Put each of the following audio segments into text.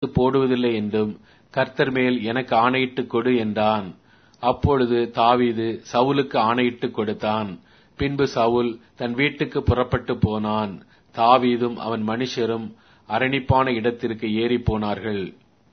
போடுவதில்லை என்றும் கர்த்தர் மேல் எனக்கு ஆணையிட்டுக் கொடு என்றான் அப்பொழுது தாவீது சவுலுக்கு ஆணையிட்டுக் கொடுத்தான் பின்பு சவுல் தன் வீட்டுக்கு புறப்பட்டு போனான் தாவீதும் அவன் மனுஷரும் அரணிப்பான இடத்திற்கு ஏறி போனார்கள்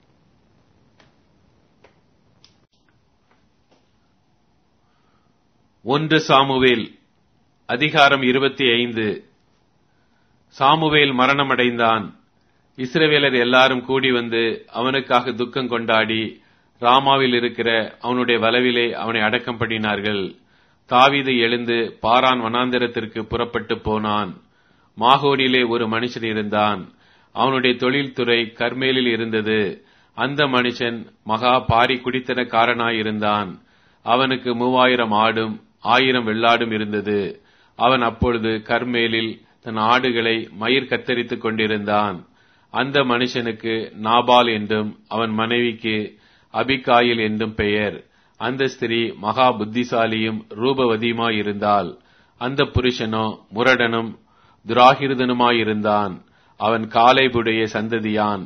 ஒன்று சாமுவேல் அதிகாரம் இருபத்தி ஐந்து சாமுவேல் மரணமடைந்தான் இஸ்ரவேலர் எல்லாரும் கூடி வந்து அவனுக்காக துக்கம் கொண்டாடி ராமாவில் இருக்கிற அவனுடைய வலவிலே அவனை அடக்கம் பண்ணினார்கள் தாவீது எழுந்து பாரான் வனாந்திரத்திற்கு புறப்பட்டு போனான் மாகோடிலே ஒரு மனுஷன் இருந்தான் அவனுடைய தொழில்துறை கர்மேலில் இருந்தது அந்த மனுஷன் மகா பாரி குடித்தனக்காரனாயிருந்தான் அவனுக்கு மூவாயிரம் ஆடும் ஆயிரம் வெள்ளாடும் இருந்தது அவன் அப்பொழுது கர்மேலில் தன் ஆடுகளை மயிர் கத்தரித்துக் கொண்டிருந்தான் அந்த மனுஷனுக்கு நாபால் என்றும் அவன் மனைவிக்கு அபிகாயில் என்றும் பெயர் அந்த ஸ்திரீ மகா புத்திசாலியும் ரூபவதியுமாயிருந்தாள் அந்த புருஷனோ முரடனும் துராகிருதனுமாயிருந்தான் அவன் காலைபுடைய சந்ததியான்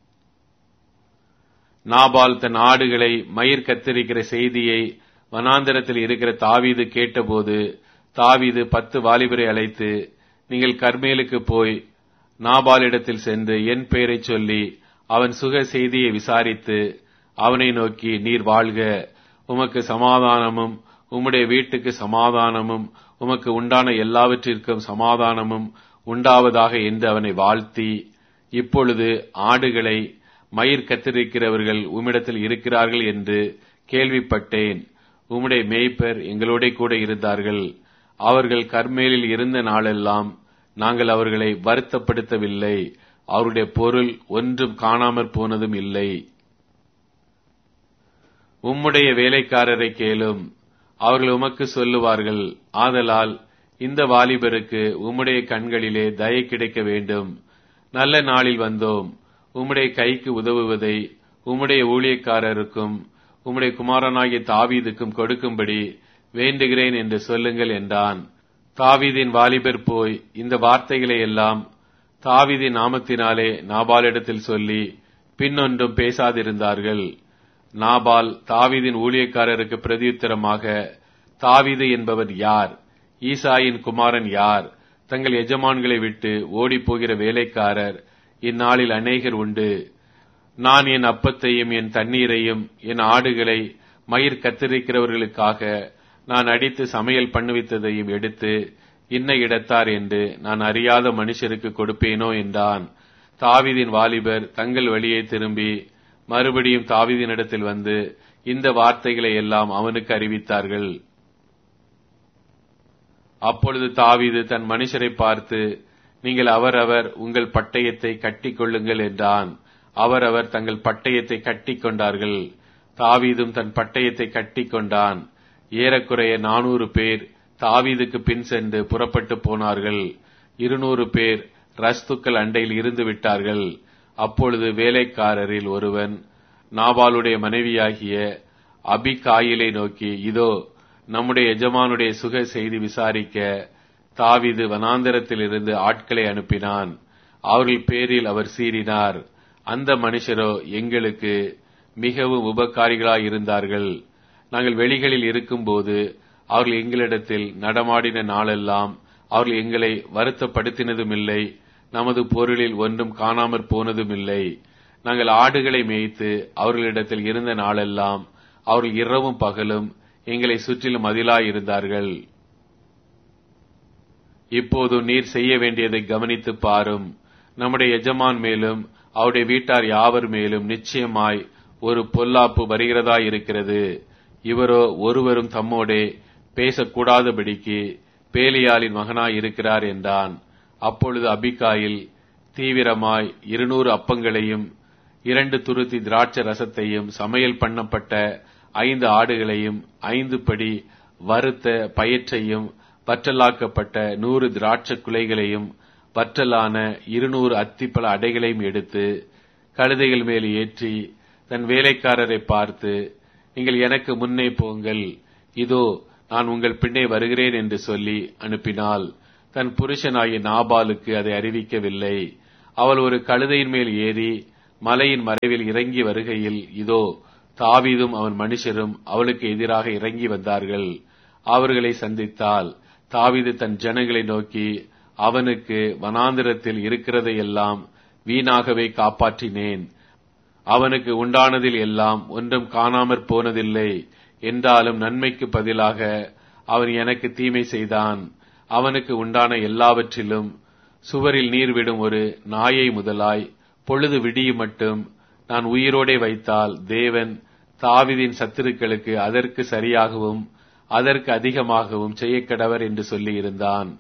நாபால் தன் ஆடுகளை மயிர் கத்தரிக்கிற செய்தியை வனாந்தரத்தில் இருக்கிற தாவீது கேட்டபோது தாவீது பத்து வாலிபரை அழைத்து நீங்கள் கர்மேலுக்கு போய் நாபாலிடத்தில் சென்று என் பெயரை சொல்லி அவன் சுக செய்தியை விசாரித்து அவனை நோக்கி நீர் வாழ்க உமக்கு சமாதானமும் உம்முடைய வீட்டுக்கு சமாதானமும் உமக்கு உண்டான எல்லாவற்றிற்கும் சமாதானமும் உண்டாவதாக என்று அவனை வாழ்த்தி இப்பொழுது ஆடுகளை மயிர் கத்திருக்கிறவர்கள் உம்மிடத்தில் இருக்கிறார்கள் என்று கேள்விப்பட்டேன் உம்முடைய மேய்ப்பர் எங்களோட கூட இருந்தார்கள் அவர்கள் கர்மேலில் இருந்த நாளெல்லாம் நாங்கள் அவர்களை வருத்தப்படுத்தவில்லை அவருடைய பொருள் ஒன்றும் காணாமற் போனதும் இல்லை உம்முடைய வேலைக்காரரை கேளும் அவர்கள் உமக்கு சொல்லுவார்கள் ஆதலால் இந்த வாலிபருக்கு உம்முடைய கண்களிலே தயை கிடைக்க வேண்டும் நல்ல நாளில் வந்தோம் உம்முடைய கைக்கு உதவுவதை உம்முடைய ஊழியக்காரருக்கும் உம்முடைய குமாரனாகிய தாவீதுக்கும் கொடுக்கும்படி வேண்டுகிறேன் என்று சொல்லுங்கள் என்றான் தாவீதின் வாலிபர் போய் இந்த வார்த்தைகளை எல்லாம் தாவீதின் நாமத்தினாலே நாபாலிடத்தில் சொல்லி பின்னொன்றும் பேசாதிருந்தார்கள் நாபால் தாவீதின் ஊழியக்காரருக்கு பிரதியுத்தரமாக தாவீது என்பவர் யார் ஈசாயின் குமாரன் யார் தங்கள் எஜமான்களை விட்டு ஓடிப்போகிற வேலைக்காரர் இந்நாளில் அநேகர் உண்டு நான் என் அப்பத்தையும் என் தண்ணீரையும் என் ஆடுகளை மயிர் கத்திரிக்கிறவர்களுக்காக நான் அடித்து சமையல் பண்ணுவித்ததையும் எடுத்து இன்ன இடத்தார் என்று நான் அறியாத மனுஷருக்கு கொடுப்பேனோ என்றான் தாவிதின் வாலிபர் தங்கள் வழியே திரும்பி மறுபடியும் தாவிதினிடத்தில் வந்து இந்த வார்த்தைகளை எல்லாம் அவனுக்கு அறிவித்தார்கள் அப்பொழுது தாவீது தன் மனுஷரை பார்த்து நீங்கள் அவரவர் உங்கள் பட்டயத்தை கட்டிக் கொள்ளுங்கள் என்றான் அவரவர் தங்கள் பட்டயத்தை கட்டிக் கொண்டார்கள் தாவீதும் தன் பட்டயத்தை கட்டிக் கொண்டான் ஏறக்குறைய நானூறு பேர் தாவீதுக்கு பின் சென்று புறப்பட்டு போனார்கள் இருநூறு பேர் ரஸ்துக்கள் அண்டையில் இருந்து விட்டார்கள் அப்பொழுது வேலைக்காரரில் ஒருவன் நாபாலுடைய மனைவியாகிய அபிகாயிலை நோக்கி இதோ நம்முடைய எஜமானுடைய சுக செய்தி விசாரிக்க தாவிது வனாந்தரத்தில் இருந்து ஆட்களை அனுப்பினான் அவர்கள் பேரில் அவர் சீறினார் அந்த மனுஷரோ எங்களுக்கு மிகவும் உபகாரிகளாய் இருந்தார்கள் நாங்கள் வெளிகளில் இருக்கும்போது அவர்கள் எங்களிடத்தில் நடமாடின நாளெல்லாம் அவர்கள் எங்களை வருத்தப்படுத்தினதும் இல்லை நமது பொருளில் ஒன்றும் காணாமற் போனதும் இல்லை நாங்கள் ஆடுகளை மேய்த்து அவர்களிடத்தில் இருந்த நாளெல்லாம் அவர்கள் இரவும் பகலும் எங்களை சுற்றிலும் மதிலாயிருந்தார்கள் இப்போது நீர் செய்ய வேண்டியதை கவனித்து பாரும் நம்முடைய எஜமான் மேலும் அவருடைய வீட்டார் யாவர் மேலும் நிச்சயமாய் ஒரு பொல்லாப்பு வருகிறதா இருக்கிறது இவரோ ஒருவரும் தம்மோடே பேசக்கூடாதபடிக்கு பேலியாளின் மகனாய் இருக்கிறார் என்றான் அப்பொழுது அபிகாயில் தீவிரமாய் இருநூறு அப்பங்களையும் இரண்டு துருத்தி திராட்சை ரசத்தையும் சமையல் பண்ணப்பட்ட ஐந்து ஆடுகளையும் ஐந்து படி வறுத்த பயற்றையும் வற்றலாக்கப்பட்ட நூறு திராட்சை குலைகளையும் வற்றலான இருநூறு அத்திப்பழ அடைகளையும் எடுத்து கழுதைகள் மேல் ஏற்றி தன் வேலைக்காரரை பார்த்து நீங்கள் எனக்கு முன்னே போங்கள் இதோ நான் உங்கள் பின்னே வருகிறேன் என்று சொல்லி அனுப்பினாள் தன் புருஷனாகிய நாபாலுக்கு அதை அறிவிக்கவில்லை அவள் ஒரு கழுதையின் மேல் ஏறி மலையின் மறைவில் இறங்கி வருகையில் இதோ தாவீதும் அவன் மனுஷரும் அவளுக்கு எதிராக இறங்கி வந்தார்கள் அவர்களை சந்தித்தால் தாவீது தன் ஜனங்களை நோக்கி அவனுக்கு வனாந்திரத்தில் இருக்கிறதையெல்லாம் வீணாகவே காப்பாற்றினேன் அவனுக்கு உண்டானதில் எல்லாம் ஒன்றும் காணாமற் போனதில்லை என்றாலும் நன்மைக்கு பதிலாக அவன் எனக்கு தீமை செய்தான் அவனுக்கு உண்டான எல்லாவற்றிலும் சுவரில் நீர் விடும் ஒரு நாயை முதலாய் பொழுது விடியும் மட்டும் நான் உயிரோடே வைத்தால் தேவன் தாவிதின் சத்துருக்களுக்கு அதற்கு சரியாகவும் அதற்கு அதிகமாகவும் செய்யக்கடவர் என்று சொல்லியிருந்தான்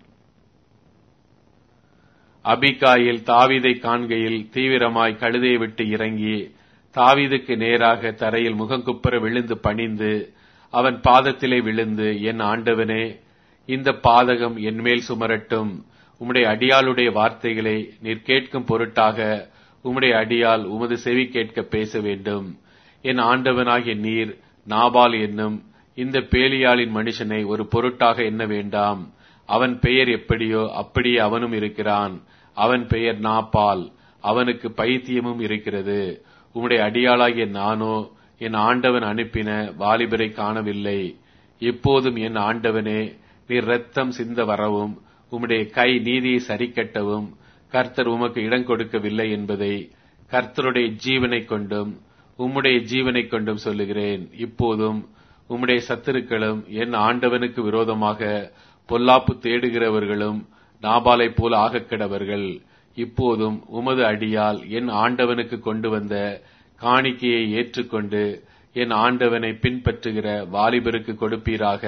அபிகாயில் தாவீதை காண்கையில் தீவிரமாய் கழுதையை விட்டு இறங்கி தாவீதுக்கு நேராக தரையில் முகங்குப்புற விழுந்து பணிந்து அவன் பாதத்திலே விழுந்து என் ஆண்டவனே இந்த பாதகம் என்மேல் சுமரட்டும் உம்முடைய அடியாளுடைய வார்த்தைகளை நீர் கேட்கும் பொருட்டாக உம்முடைய அடியால் உமது செவி கேட்க பேச வேண்டும் என் ஆண்டவனாகிய நீர் நாபால் என்னும் இந்த பேலியாளின் மனுஷனை ஒரு பொருட்டாக எண்ண வேண்டாம் அவன் பெயர் எப்படியோ அப்படியே அவனும் இருக்கிறான் அவன் பெயர் நாப்பால் அவனுக்கு பைத்தியமும் இருக்கிறது உம்முடைய அடியாளாகிய நானோ என் ஆண்டவன் அனுப்பின வாலிபரை காணவில்லை இப்போதும் என் ஆண்டவனே நீர் ரத்தம் சிந்த வரவும் உம்முடைய கை நீதியை சரிக்கட்டவும் கர்த்தர் உமக்கு இடம் கொடுக்கவில்லை என்பதை கர்த்தருடைய ஜீவனை கொண்டும் உம்முடைய ஜீவனை கொண்டும் சொல்லுகிறேன் இப்போதும் உம்முடைய சத்துருக்களும் என் ஆண்டவனுக்கு விரோதமாக பொல்லாப்பு தேடுகிறவர்களும் நாபாலைப் போல ஆகக்கிடவர்கள் இப்போதும் உமது அடியால் என் ஆண்டவனுக்கு கொண்டு வந்த காணிக்கையை ஏற்றுக்கொண்டு என் ஆண்டவனை பின்பற்றுகிற வாலிபருக்கு கொடுப்பீராக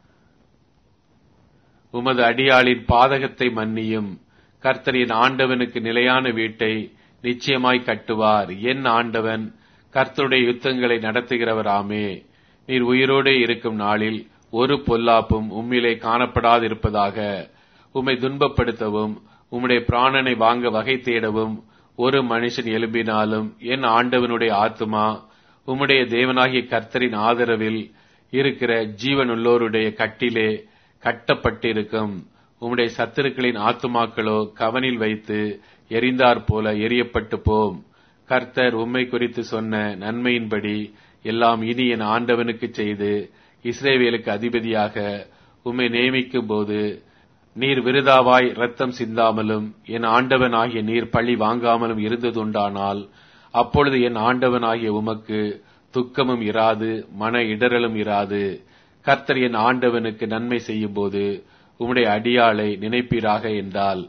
உமது அடியாளின் பாதகத்தை மன்னியும் கர்த்தர் என் ஆண்டவனுக்கு நிலையான வீட்டை நிச்சயமாய் கட்டுவார் என் ஆண்டவன் கர்த்தருடைய யுத்தங்களை நடத்துகிறவராமே நீர் உயிரோடே இருக்கும் நாளில் ஒரு பொல்லாப்பும் உம்மிலே காணப்படாதிருப்பதாக உம்மை துன்பப்படுத்தவும் உம்முடைய பிராணனை வாங்க வகை தேடவும் ஒரு மனுஷன் எழும்பினாலும் என் ஆண்டவனுடைய ஆத்துமா உம்முடைய தேவனாகிய கர்த்தரின் ஆதரவில் இருக்கிற ஜீவனுள்ளோருடைய கட்டிலே கட்டப்பட்டிருக்கும் உம்முடைய சத்துருக்களின் ஆத்துமாக்களோ கவனில் வைத்து எரிந்தாற் போல எரியப்பட்டு போம் கர்த்தர் உம்மை குறித்து சொன்ன நன்மையின்படி எல்லாம் இனி என் ஆண்டவனுக்கு செய்து இஸ்ரேவேலுக்கு அதிபதியாக உம்மை நியமிக்கும் போது நீர் விருதாவாய் ரத்தம் சிந்தாமலும் என் ஆண்டவன் ஆகிய நீர் பழி வாங்காமலும் இருந்ததுண்டானால் அப்பொழுது என் ஆண்டவன் ஆகிய உமக்கு துக்கமும் இராது மன இடரலும் இராது கர்த்தர் என் ஆண்டவனுக்கு நன்மை செய்யும் போது உம்முடைய அடியாளை நினைப்பீராக என்றால்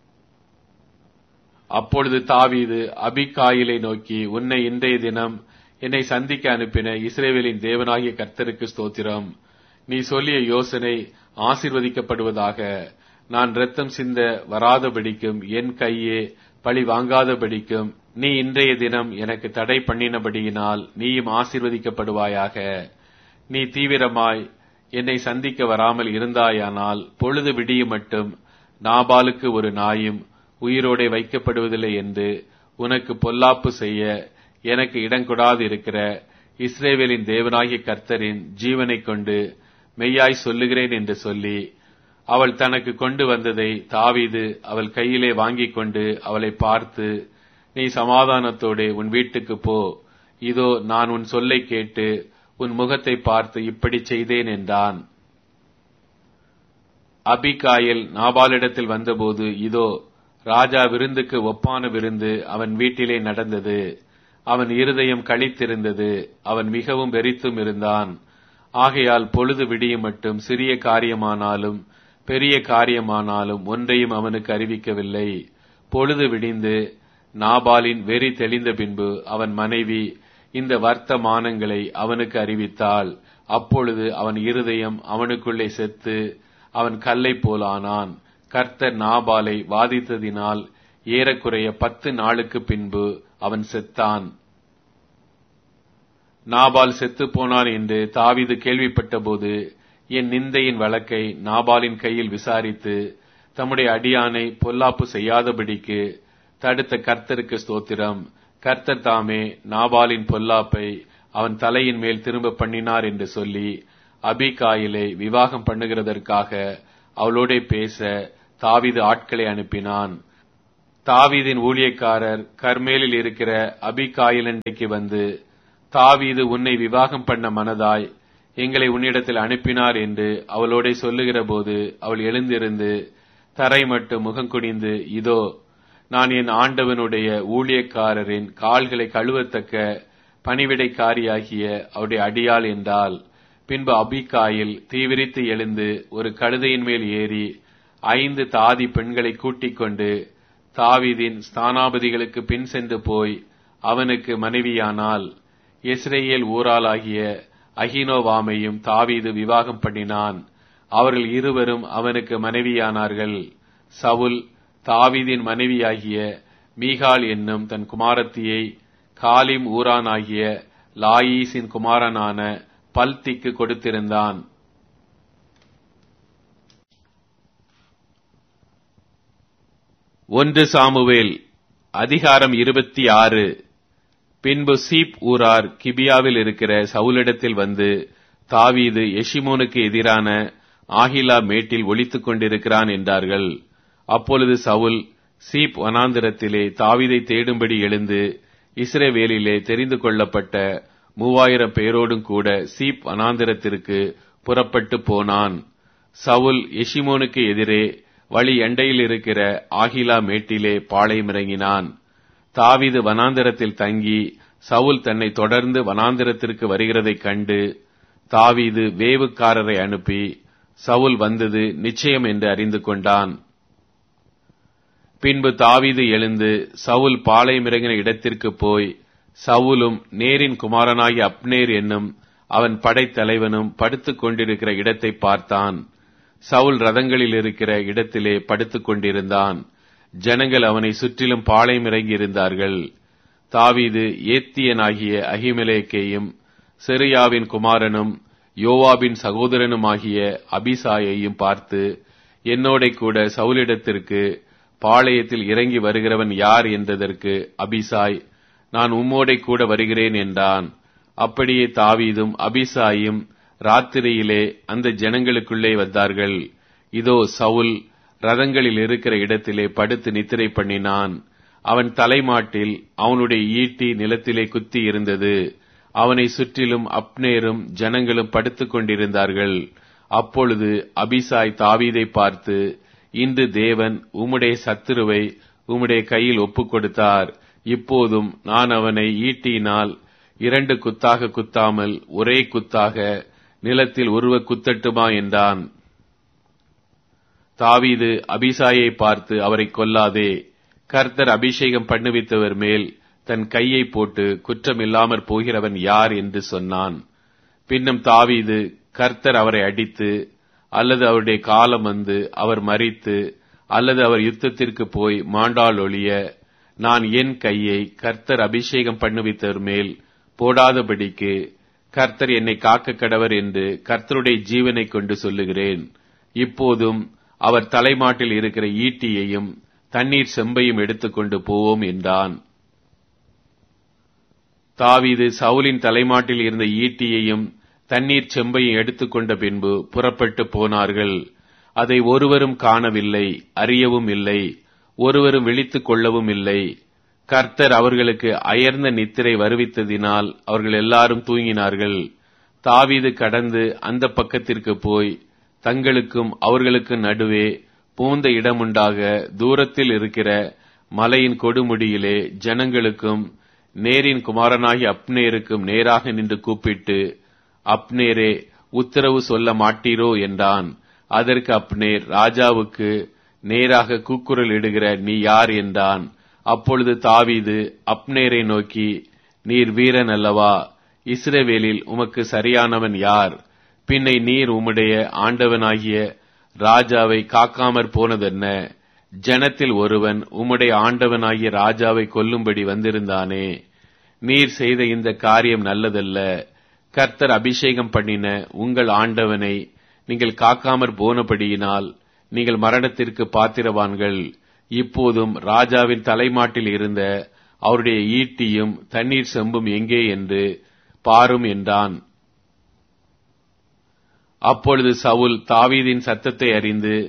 அப்பொழுது தாவீது அபிகாயிலை நோக்கி உன்னை இன்றைய தினம் என்னை சந்திக்க அனுப்பின இஸ்ரேவேலின் தேவனாகிய கர்த்தருக்கு ஸ்தோத்திரம் நீ சொல்லிய யோசனை ஆசிர்வதிக்கப்படுவதாக நான் ரத்தம் சிந்த வராதபடிக்கும் என் கையே பழி வாங்காதபடிக்கும் நீ இன்றைய தினம் எனக்கு தடை பண்ணினபடியினால் நீயும் ஆசிர்வதிக்கப்படுவாயாக நீ தீவிரமாய் என்னை சந்திக்க வராமல் இருந்தாயானால் பொழுது விடியும் மட்டும் நாபாலுக்கு ஒரு நாயும் உயிரோடே வைக்கப்படுவதில்லை என்று உனக்கு பொல்லாப்பு செய்ய எனக்கு இடங்கொடாது இருக்கிற இஸ்ரேவேலின் தேவனாகிய கர்த்தரின் ஜீவனைக் கொண்டு மெய்யாய் சொல்லுகிறேன் என்று சொல்லி அவள் தனக்கு கொண்டு வந்ததை தாவீது அவள் கையிலே வாங்கிக் கொண்டு அவளை பார்த்து நீ சமாதானத்தோடே உன் வீட்டுக்கு போ இதோ நான் உன் சொல்லை கேட்டு உன் முகத்தை பார்த்து இப்படி செய்தேன் என்றான் அபிகாயில் நாபாலிடத்தில் வந்தபோது இதோ ராஜா விருந்துக்கு ஒப்பான விருந்து அவன் வீட்டிலே நடந்தது அவன் இருதயம் களித்திருந்தது அவன் மிகவும் வெறித்தும் இருந்தான் ஆகையால் பொழுது விடியும் மட்டும் சிறிய காரியமானாலும் பெரிய காரியமானாலும் ஒன்றையும் அவனுக்கு அறிவிக்கவில்லை பொழுது விடிந்து நாபாலின் வெறி தெளிந்த பின்பு அவன் மனைவி இந்த வர்த்தமானங்களை அவனுக்கு அறிவித்தாள் அப்பொழுது அவன் இருதயம் அவனுக்குள்ளே செத்து அவன் கல்லை போலானான் கர்த்தர் நாபாலை வாதித்ததினால் ஏறக்குறைய பத்து நாளுக்கு பின்பு அவன் செத்தான் நாபால் செத்து போனான் என்று தாவிது கேள்விப்பட்டபோது என் நிந்தையின் வழக்கை நாபாலின் கையில் விசாரித்து தம்முடைய அடியானை பொல்லாப்பு செய்யாதபடிக்கு தடுத்த கர்த்தருக்கு ஸ்தோத்திரம் கர்த்தர் தாமே நாபாலின் பொல்லாப்பை அவன் தலையின் மேல் திரும்ப பண்ணினார் என்று சொல்லி அபிகாயிலை விவாகம் பண்ணுகிறதற்காக அவளோட பேச தாவிது ஆட்களை அனுப்பினான் தாவீதின் ஊழியக்காரர் கர்மேலில் இருக்கிற அபிகாயிலண்டைக்கு வந்து தாவீது உன்னை விவாகம் பண்ண மனதாய் எங்களை உன்னிடத்தில் அனுப்பினார் என்று அவளோட சொல்லுகிற போது அவள் எழுந்திருந்து தரை மட்டும் முகங்குனிந்து இதோ நான் என் ஆண்டவனுடைய ஊழியக்காரரின் கால்களை கழுவத்தக்க பணிவிடைக்காரியாகிய அவருடைய அடியாள் என்றால் பின்பு அபிகாயில் தீவிரித்து எழுந்து ஒரு கழுதையின் மேல் ஏறி ஐந்து தாதி பெண்களை கூட்டிக் கொண்டு தாவீதின் ஸ்தானாபதிகளுக்கு பின் சென்று போய் அவனுக்கு மனைவியானால் இஸ்ரேல் ஊராளாகிய அகினோவாமையும் தாவீது விவாகம் பண்ணினான் அவர்கள் இருவரும் அவனுக்கு மனைவியானார்கள் சவுல் தாவீதின் மனைவியாகிய மீகால் என்னும் தன் குமாரத்தியை காலிம் ஊரானாகிய லாயீசின் குமாரனான பல்திக்கு கொடுத்திருந்தான் ஒன்று சாமுவேல் அதிகாரம் இருபத்தி ஆறு பின்பு சீப் ஊரார் கிபியாவில் இருக்கிற சவுலிடத்தில் வந்து தாவீது எஷிமோனுக்கு எதிரான ஆகிலா மேட்டில் ஒளித்துக் கொண்டிருக்கிறான் என்றார்கள் அப்பொழுது சவுல் சீப் வனாந்திரத்திலே தாவீதை தேடும்படி எழுந்து இஸ்ரேவேலிலே தெரிந்து கொள்ளப்பட்ட மூவாயிரம் பேரோடும் கூட சீப் வனாந்திரத்திற்கு புறப்பட்டு போனான் சவுல் எஷிமோனுக்கு எதிரே வழி எண்டையில் இருக்கிற ஆகிலா மேட்டிலே பாளையமிறங்கினான் தாவீது வனாந்திரத்தில் தங்கி சவுல் தன்னை தொடர்ந்து வனாந்திரத்திற்கு வருகிறதைக் கண்டு தாவீது வேவுக்காரரை அனுப்பி சவுல் வந்தது நிச்சயம் என்று அறிந்து கொண்டான் பின்பு தாவீது எழுந்து சவுல் பாளையமிறங்கின இடத்திற்கு போய் சவுலும் நேரின் குமாரனாகிய அப்னேர் என்னும் அவன் படைத்தலைவனும் படுத்துக் கொண்டிருக்கிற இடத்தை பார்த்தான் சவுல் ரதங்களில் இருக்கிற இடத்திலே படுத்துக் கொண்டிருந்தான் ஜனங்கள் அவனை சுற்றிலும் பாளையம் இறங்கி இருந்தார்கள் தாவீது ஏத்தியனாகிய அகிமலேக்கையும் செரியாவின் குமாரனும் யோவாபின் சகோதரனுமாகிய அபிசாயையும் பார்த்து என்னோட கூட சவுலிடத்திற்கு பாளையத்தில் இறங்கி வருகிறவன் யார் என்றதற்கு அபிசாய் நான் உம்மோடை கூட வருகிறேன் என்றான் அப்படியே தாவீதும் அபிசாயும் ராத்திரியிலே அந்த ஜனங்களுக்குள்ளே வந்தார்கள் இதோ சவுல் ரதங்களில் இருக்கிற இடத்திலே படுத்து நித்திரை பண்ணினான் அவன் தலைமாட்டில் அவனுடைய ஈட்டி நிலத்திலே குத்தி இருந்தது அவனை சுற்றிலும் அப்னேரும் ஜனங்களும் படுத்துக் கொண்டிருந்தார்கள் அப்பொழுது அபிசாய் தாவீதை பார்த்து இன்று தேவன் உம்முடைய சத்துருவை உம்முடைய கையில் ஒப்புக் கொடுத்தார் இப்போதும் நான் அவனை ஈட்டியினால் இரண்டு குத்தாக குத்தாமல் ஒரே குத்தாக நிலத்தில் உருவ குத்தட்டுமா என்றான் தாவீது அபிசாயை பார்த்து அவரை கொல்லாதே கர்த்தர் அபிஷேகம் பண்ணுவித்தவர் மேல் தன் கையை போட்டு குற்றமில்லாமற் போகிறவன் யார் என்று சொன்னான் பின்னும் தாவீது கர்த்தர் அவரை அடித்து அல்லது அவருடைய காலம் வந்து அவர் மறித்து அல்லது அவர் யுத்தத்திற்கு போய் மாண்டால் ஒழிய நான் என் கையை கர்த்தர் அபிஷேகம் பண்ணுவித்தவர் மேல் போடாதபடிக்கு கர்த்தர் என்னை காக்க கடவர் என்று கர்த்தருடைய ஜீவனை கொண்டு சொல்லுகிறேன் இப்போதும் அவர் தலைமாட்டில் இருக்கிற ஈட்டியையும் தண்ணீர் செம்பையும் எடுத்துக்கொண்டு போவோம் என்றான் தாவீது சவுலின் தலைமாட்டில் இருந்த ஈட்டியையும் தண்ணீர் செம்பையும் எடுத்துக்கொண்ட பின்பு புறப்பட்டு போனார்கள் அதை ஒருவரும் காணவில்லை அறியவும் இல்லை ஒருவரும் விழித்துக் கொள்ளவும் இல்லை கர்த்தர் அவர்களுக்கு அயர்ந்த நித்திரை வருவித்ததினால் அவர்கள் எல்லாரும் தூங்கினார்கள் தாவீது கடந்து அந்த பக்கத்திற்கு போய் தங்களுக்கும் அவர்களுக்கும் நடுவே பூந்த இடமுண்டாக தூரத்தில் இருக்கிற மலையின் கொடுமுடியிலே ஜனங்களுக்கும் நேரின் குமாரனாகி அப்னேருக்கும் நேராக நின்று கூப்பிட்டு அப்னேரே உத்தரவு சொல்ல மாட்டீரோ என்றான் அதற்கு அப்னேர் ராஜாவுக்கு நேராக கூக்குரல் இடுகிற நீ யார் என்றான் அப்பொழுது தாவீது அப்னேரை நோக்கி நீர் வீரன் அல்லவா இஸ்ரவேலில் உமக்கு சரியானவன் யார் பின்னை நீர் உம்முடைய ஆண்டவனாகிய ராஜாவை காக்காமற் போனதென்ன ஜனத்தில் ஒருவன் உம்முடைய ஆண்டவனாகிய ராஜாவை கொல்லும்படி வந்திருந்தானே நீர் செய்த இந்த காரியம் நல்லதல்ல கர்த்தர் அபிஷேகம் பண்ணின உங்கள் ஆண்டவனை நீங்கள் காக்காமற் போனபடியினால் நீங்கள் மரணத்திற்கு பாத்திரவான்கள் இப்போதும் ராஜாவின் தலைமாட்டில் இருந்த அவருடைய ஈட்டியும் தண்ணீர் செம்பும் எங்கே என்று பாரும் என்றான் அப்பொழுது சவுல் தாவீதின் சத்தத்தை அறிந்து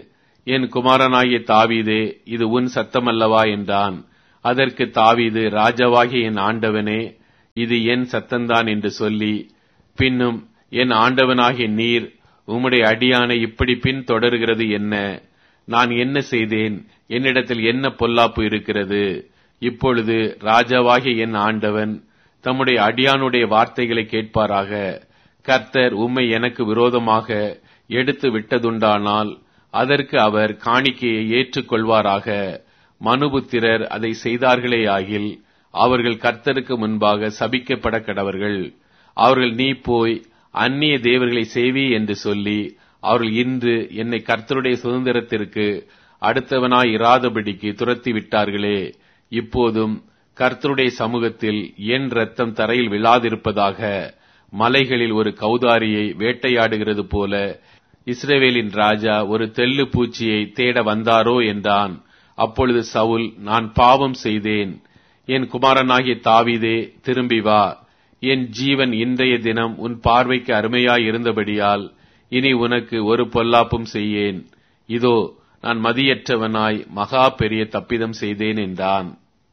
என் குமாரனாகிய தாவீதே இது உன் சத்தமல்லவா என்றான் அதற்கு தாவீது ராஜாவாகிய என் ஆண்டவனே இது என் சத்தந்தான் என்று சொல்லி பின்னும் என் ஆண்டவனாகிய நீர் உம்முடைய அடியானை இப்படி பின் தொடர்கிறது என்ன நான் என்ன செய்தேன் என்னிடத்தில் என்ன பொல்லாப்பு இருக்கிறது இப்பொழுது ராஜாவாகிய என் ஆண்டவன் தம்முடைய அடியானுடைய வார்த்தைகளை கேட்பாராக கர்த்தர் உம்மை எனக்கு விரோதமாக எடுத்து விட்டதுண்டானால் அதற்கு அவர் காணிக்கையை ஏற்றுக்கொள்வாராக மனுபுத்திரர் அதை செய்தார்களேயாகில் அவர்கள் கர்த்தருக்கு முன்பாக சபிக்கப்பட கடவர்கள் அவர்கள் நீ போய் அந்நிய தேவர்களை செய்வி என்று சொல்லி அவர்கள் இன்று என்னை கர்த்தருடைய சுதந்திரத்திற்கு அடுத்தவனாய் இராதபடிக்கு துரத்தி விட்டார்களே இப்போதும் கர்த்தருடைய சமூகத்தில் என் ரத்தம் தரையில் விழாதிருப்பதாக மலைகளில் ஒரு கௌதாரியை வேட்டையாடுகிறது போல இஸ்ரேவேலின் ராஜா ஒரு தெல்லு பூச்சியை தேட வந்தாரோ என்றான் அப்பொழுது சவுல் நான் பாவம் செய்தேன் என் குமாரனாகிய தாவீதே திரும்பி வா என் ஜீவன் இன்றைய தினம் உன் பார்வைக்கு அருமையாய் இருந்தபடியால் இனி உனக்கு ஒரு பொல்லாப்பும் செய்யேன் இதோ நான் மதியற்றவனாய் மகா பெரிய தப்பிதம் செய்தேன் என்றான்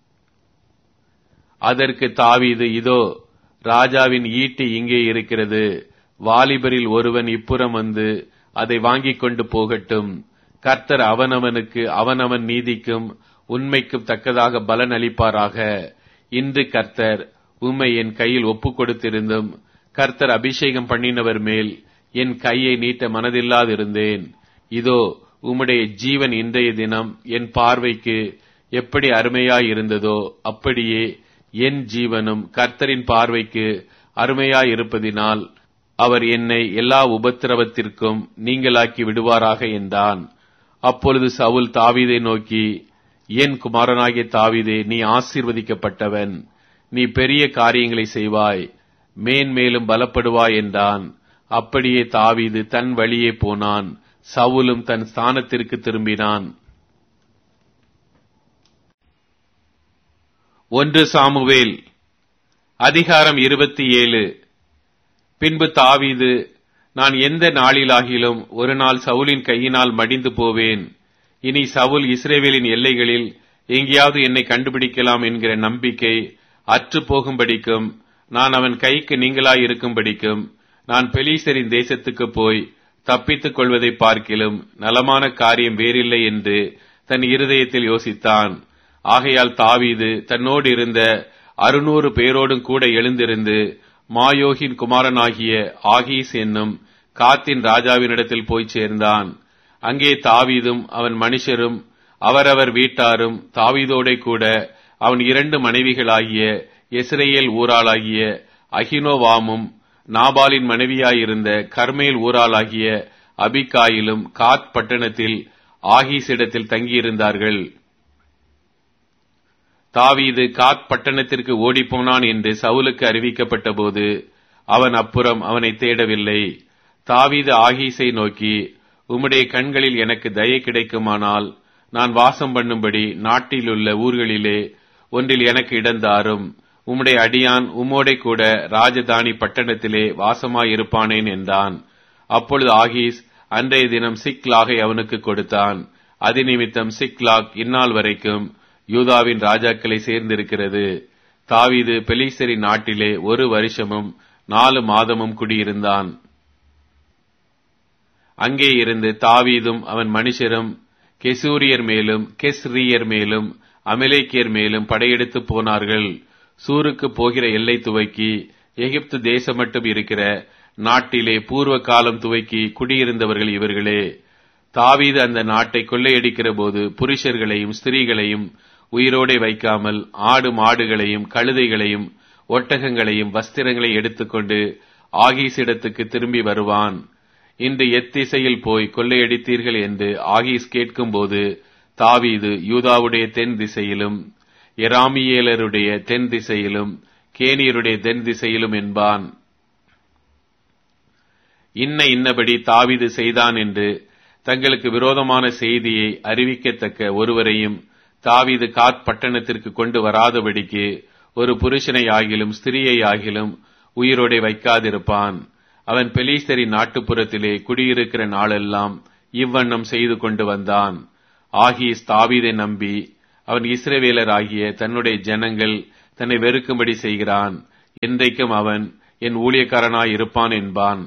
அதற்கு தாவீது இதோ ராஜாவின் ஈட்டி இங்கே இருக்கிறது வாலிபரில் ஒருவன் இப்புறம் வந்து அதை வாங்கிக் கொண்டு போகட்டும் கர்த்தர் அவனவனுக்கு அவனவன் நீதிக்கும் உண்மைக்கும் தக்கதாக பலன் அளிப்பாராக இன்று கர்த்தர் உம்மை என் கையில் ஒப்புக் கொடுத்திருந்தும் கர்த்தர் அபிஷேகம் பண்ணினவர் மேல் என் கையை நீட்ட மனதில்லாதிருந்தேன் இதோ உம்முடைய ஜீவன் இன்றைய தினம் என் பார்வைக்கு எப்படி அருமையாய் இருந்ததோ அப்படியே என் ஜீவனும் கர்த்தரின் பார்வைக்கு அருமையாய் இருப்பதினால் அவர் என்னை எல்லா உபத்திரவத்திற்கும் நீங்களாக்கி விடுவாராக என்றான் அப்பொழுது சவுல் தாவீதை நோக்கி என் குமாரனாகிய தாவீதே நீ ஆசீர்வதிக்கப்பட்டவன் நீ பெரிய காரியங்களை செய்வாய் மேன்மேலும் பலப்படுவாய் என்றான் அப்படியே தாவீது தன் வழியே போனான் சவுலும் தன் ஸ்தானத்திற்கு திரும்பினான் ஒன்று சாமுவேல் அதிகாரம் இருபத்தி ஏழு பின்பு தாவீது நான் எந்த நாளிலாகிலும் ஒரு நாள் சவுலின் கையினால் மடிந்து போவேன் இனி சவுல் இஸ்ரேவேலின் எல்லைகளில் எங்கேயாவது என்னை கண்டுபிடிக்கலாம் என்கிற நம்பிக்கை அற்று போகும்படிக்கும் நான் அவன் கைக்கு நீங்களாய் இருக்கும்படிக்கும் நான் பெலீசரின் தேசத்துக்கு போய் தப்பித்துக் கொள்வதை பார்க்கிலும் நலமான காரியம் வேறில்லை என்று தன் இருதயத்தில் யோசித்தான் ஆகையால் தாவீது தன்னோடு இருந்த அறுநூறு பேரோடும் கூட எழுந்திருந்து மாயோகின் குமாரனாகிய ஆகீஸ் என்னும் காத்தின் ராஜாவினிடத்தில் போய் சேர்ந்தான் அங்கே தாவீதும் அவன் மனுஷரும் அவரவர் வீட்டாரும் தாவீதோடே கூட அவன் இரண்டு மனைவிகளாகிய இஸ்ரேல் ஊராளாகிய அகினோவாமும் நாபாலின் மனைவியாயிருந்த கர்மேல் ஊராளாகிய அபிகாயிலும் காத் பட்டணத்தில் ஆகீஸிடத்தில் தங்கியிருந்தார்கள் தாவீது காத் பட்டணத்திற்கு ஓடிப்போனான் என்று சவுலுக்கு அறிவிக்கப்பட்ட போது அவன் அப்புறம் அவனை தேடவில்லை தாவீது ஆகீஸை நோக்கி உம்முடைய கண்களில் எனக்கு தயை கிடைக்குமானால் நான் வாசம் பண்ணும்படி நாட்டிலுள்ள ஊர்களிலே ஒன்றில் எனக்கு இடந்தாரும் உம்முடைய அடியான் உம்மோடே கூட ராஜதானி பட்டணத்திலே வாசமாயிருப்பானேன் என்றான் அப்பொழுது ஆகீஸ் அன்றைய தினம் சிக்லாகை அவனுக்கு கொடுத்தான் அது நிமித்தம் சிக்லாக் இந்நாள் வரைக்கும் யூதாவின் ராஜாக்களை சேர்ந்திருக்கிறது தாவீது பெலிசரி நாட்டிலே ஒரு வருஷமும் நாலு மாதமும் குடியிருந்தான் அங்கே இருந்து தாவீதும் அவன் மனுஷரும் கெசூரியர் மேலும் கெஸ்ரியர் மேலும் அமிலேக்கியர் மேலும் படையெடுத்து போனார்கள் சூருக்கு போகிற எல்லை துவக்கி எகிப்து தேசம் மட்டும் இருக்கிற நாட்டிலே பூர்வ காலம் துவக்கி குடியிருந்தவர்கள் இவர்களே தாவீது அந்த நாட்டை கொள்ளையடிக்கிற போது புருஷர்களையும் ஸ்திரீகளையும் உயிரோடே வைக்காமல் ஆடு மாடுகளையும் கழுதைகளையும் ஒட்டகங்களையும் வஸ்திரங்களை எடுத்துக்கொண்டு ஆகீஸிடத்துக்கு திரும்பி வருவான் இன்று எத்திசையில் போய் கொள்ளையடித்தீர்கள் என்று ஆகீஸ் கேட்கும்போது தாவீது யூதாவுடைய தென் திசையிலும் எராமியேலருடைய தென் திசையிலும் கேனியருடைய தென் திசையிலும் என்பான் இன்ன இன்னபடி தாவீது செய்தான் என்று தங்களுக்கு விரோதமான செய்தியை அறிவிக்கத்தக்க ஒருவரையும் தாவீது காத் பட்டணத்திற்கு கொண்டு வராதபடிக்கு ஒரு புருஷனை ஆகிலும் ஸ்திரியை ஆகிலும் உயிரோடே வைக்காதிருப்பான் அவன் பெலீஸ்தரின் நாட்டுப்புறத்திலே குடியிருக்கிற நாளெல்லாம் இவ்வண்ணம் செய்து கொண்டு வந்தான் ஆகீஸ் தாவீதை நம்பி அவன் இஸ்ரவேலர் ஆகிய தன்னுடைய ஜனங்கள் தன்னை வெறுக்கும்படி செய்கிறான் என்றைக்கும் அவன் என் ஊழியக்காரனாய் இருப்பான் என்பான்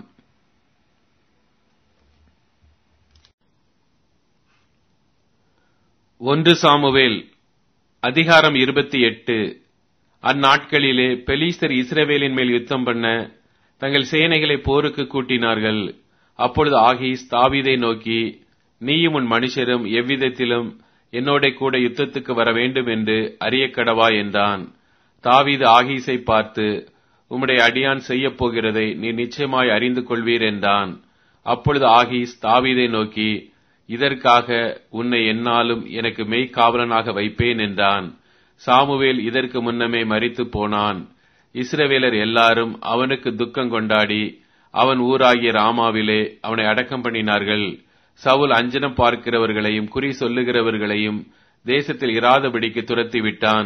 ஒன்று சாமுவேல் அதிகாரம் இருபத்தி எட்டு அந்நாட்களிலே பெலீஸ்தர் இஸ்ரவேலின் மேல் யுத்தம் பண்ண தங்கள் சேனைகளை போருக்கு கூட்டினார்கள் அப்பொழுது ஆகீஸ் தாவீதை நோக்கி நீயும் உன் மனுஷரும் எவ்விதத்திலும் என்னோட கூட யுத்தத்துக்கு வர வேண்டும் என்று அறியக்கடவா என்றான் தாவீது ஆகீஸை பார்த்து உம்முடைய அடியான் செய்யப் போகிறதை நீ நிச்சயமாய் அறிந்து கொள்வீர் என்றான் அப்பொழுது ஆகீஸ் தாவீதை நோக்கி இதற்காக உன்னை என்னாலும் எனக்கு மெய்க்காவலனாக வைப்பேன் என்றான் சாமுவேல் இதற்கு முன்னமே மறித்து போனான் இஸ்ரவேலர் எல்லாரும் அவனுக்கு துக்கம் கொண்டாடி அவன் ஊராகிய ராமாவிலே அவனை அடக்கம் பண்ணினார்கள் சவுல் அஞ்சனம் பார்க்கிறவர்களையும் குறி சொல்லுகிறவர்களையும் தேசத்தில் இராதபடிக்கு துரத்தி விட்டான்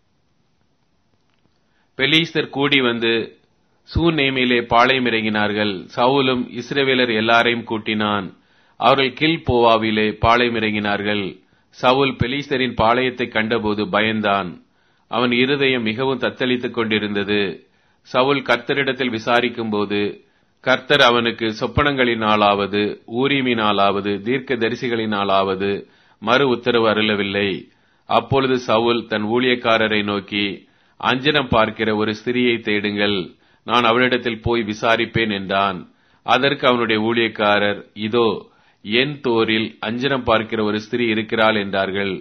பெலீஸ்தர் கூடி வந்து சூநேமிலே பாளையம் இறங்கினார்கள் சவுலும் இஸ்ரவேலர் எல்லாரையும் கூட்டினான் அவர்கள் கில் போவாவிலே பாளையம் இறங்கினார்கள் சவுல் பெலீஸ்தரின் பாளையத்தை கண்டபோது பயந்தான் அவன் இருதயம் மிகவும் தத்தளித்துக் கொண்டிருந்தது சவுல் கர்த்தரிடத்தில் விசாரிக்கும் போது கர்த்தர் அவனுக்கு சொப்பனங்களினாலாவது ஊரிமினாலாவது தீர்க்க தரிசிகளினாலாவது மறு உத்தரவு அருளவில்லை அப்பொழுது சவுல் தன் ஊழியக்காரரை நோக்கி அஞ்சனம் பார்க்கிற ஒரு ஸ்திரியை தேடுங்கள் நான் அவளிடத்தில் போய் விசாரிப்பேன் என்றான் அதற்கு அவனுடைய ஊழியக்காரர் இதோ என் தோரில் அஞ்சனம் பார்க்கிற ஒரு ஸ்திரீ இருக்கிறாள் என்றார்கள்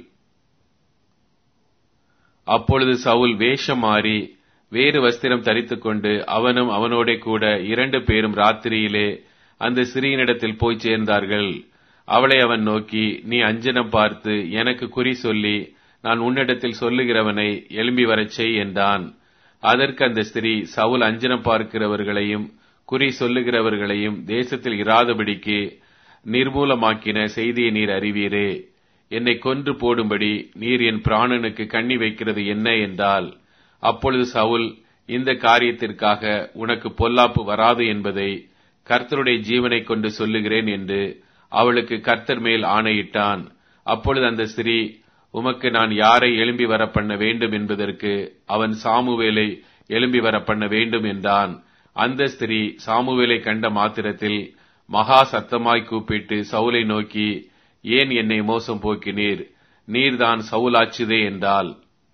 அப்பொழுது சவுல் வேஷம் மாறி வேறு வஸ்திரம் தரித்துக் கொண்டு அவனும் அவனோட கூட இரண்டு பேரும் ராத்திரியிலே அந்த சிறியனிடத்தில் போய் சேர்ந்தார்கள் அவளை அவன் நோக்கி நீ அஞ்சனம் பார்த்து எனக்கு குறி சொல்லி நான் உன்னிடத்தில் சொல்லுகிறவனை எழும்பி வரச் செய் என்றான் அதற்கு அந்த ஸ்திரீ சவுல் அஞ்சனம் பார்க்கிறவர்களையும் குறி சொல்லுகிறவர்களையும் தேசத்தில் இராதபடிக்கு நிர்மூலமாக்கின செய்தியை நீர் அறிவீரே என்னை கொன்று போடும்படி நீர் என் பிராணனுக்கு கண்ணி வைக்கிறது என்ன என்றால் அப்பொழுது சவுல் இந்த காரியத்திற்காக உனக்கு பொல்லாப்பு வராது என்பதை கர்த்தருடைய ஜீவனை கொண்டு சொல்லுகிறேன் என்று அவளுக்கு கர்த்தர் மேல் ஆணையிட்டான் அப்பொழுது அந்த ஸ்திரீ உமக்கு நான் யாரை எழும்பி வர பண்ண வேண்டும் என்பதற்கு அவன் சாமுவேலை எழும்பி வர பண்ண வேண்டும் என்றான் அந்த ஸ்திரீ சாமுவேலை கண்ட மாத்திரத்தில் மகா சத்தமாய் கூப்பிட்டு சவுலை நோக்கி ஏன் என்னை மோசம் போக்கினீர் நீர்தான் சவுலாச்சுதே என்றாள்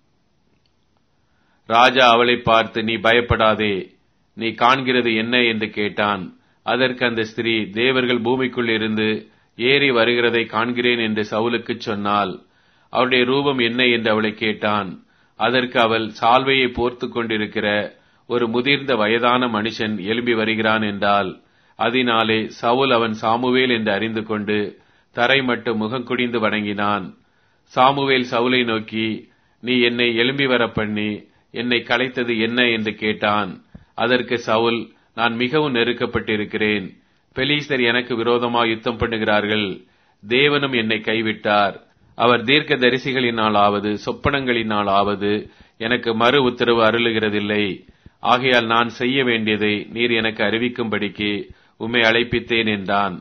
ராஜா அவளை பார்த்து நீ பயப்படாதே நீ காண்கிறது என்ன என்று கேட்டான் அதற்கு அந்த ஸ்திரீ தேவர்கள் பூமிக்குள் இருந்து ஏறி வருகிறதை காண்கிறேன் என்று சவுலுக்கு சொன்னாள் அவருடைய ரூபம் என்ன என்று அவளை கேட்டான் அதற்கு அவள் சால்வையை போர்த்து கொண்டிருக்கிற ஒரு முதிர்ந்த வயதான மனுஷன் எழும்பி வருகிறான் என்றால் அதனாலே சவுல் அவன் சாமுவேல் என்று அறிந்து கொண்டு தரை மட்டும் முகங்குடிந்து வணங்கினான் சாமுவேல் சவுலை நோக்கி நீ என்னை எழும்பி வர பண்ணி என்னை கலைத்தது என்ன என்று கேட்டான் அதற்கு சவுல் நான் மிகவும் நெருக்கப்பட்டிருக்கிறேன் பெலீஸ்தர் எனக்கு விரோதமாக யுத்தம் பண்ணுகிறார்கள் தேவனும் என்னை கைவிட்டார் அவர் தீர்க்க தரிசிகளினாலாவது சொப்பனங்களினாலாவது எனக்கு மறு உத்தரவு அருளுகிறதில்லை ஆகையால் நான் செய்ய வேண்டியதை நீர் எனக்கு அறிவிக்கும்படிக்கு உம்மை அழைப்பித்தேன் என்றான்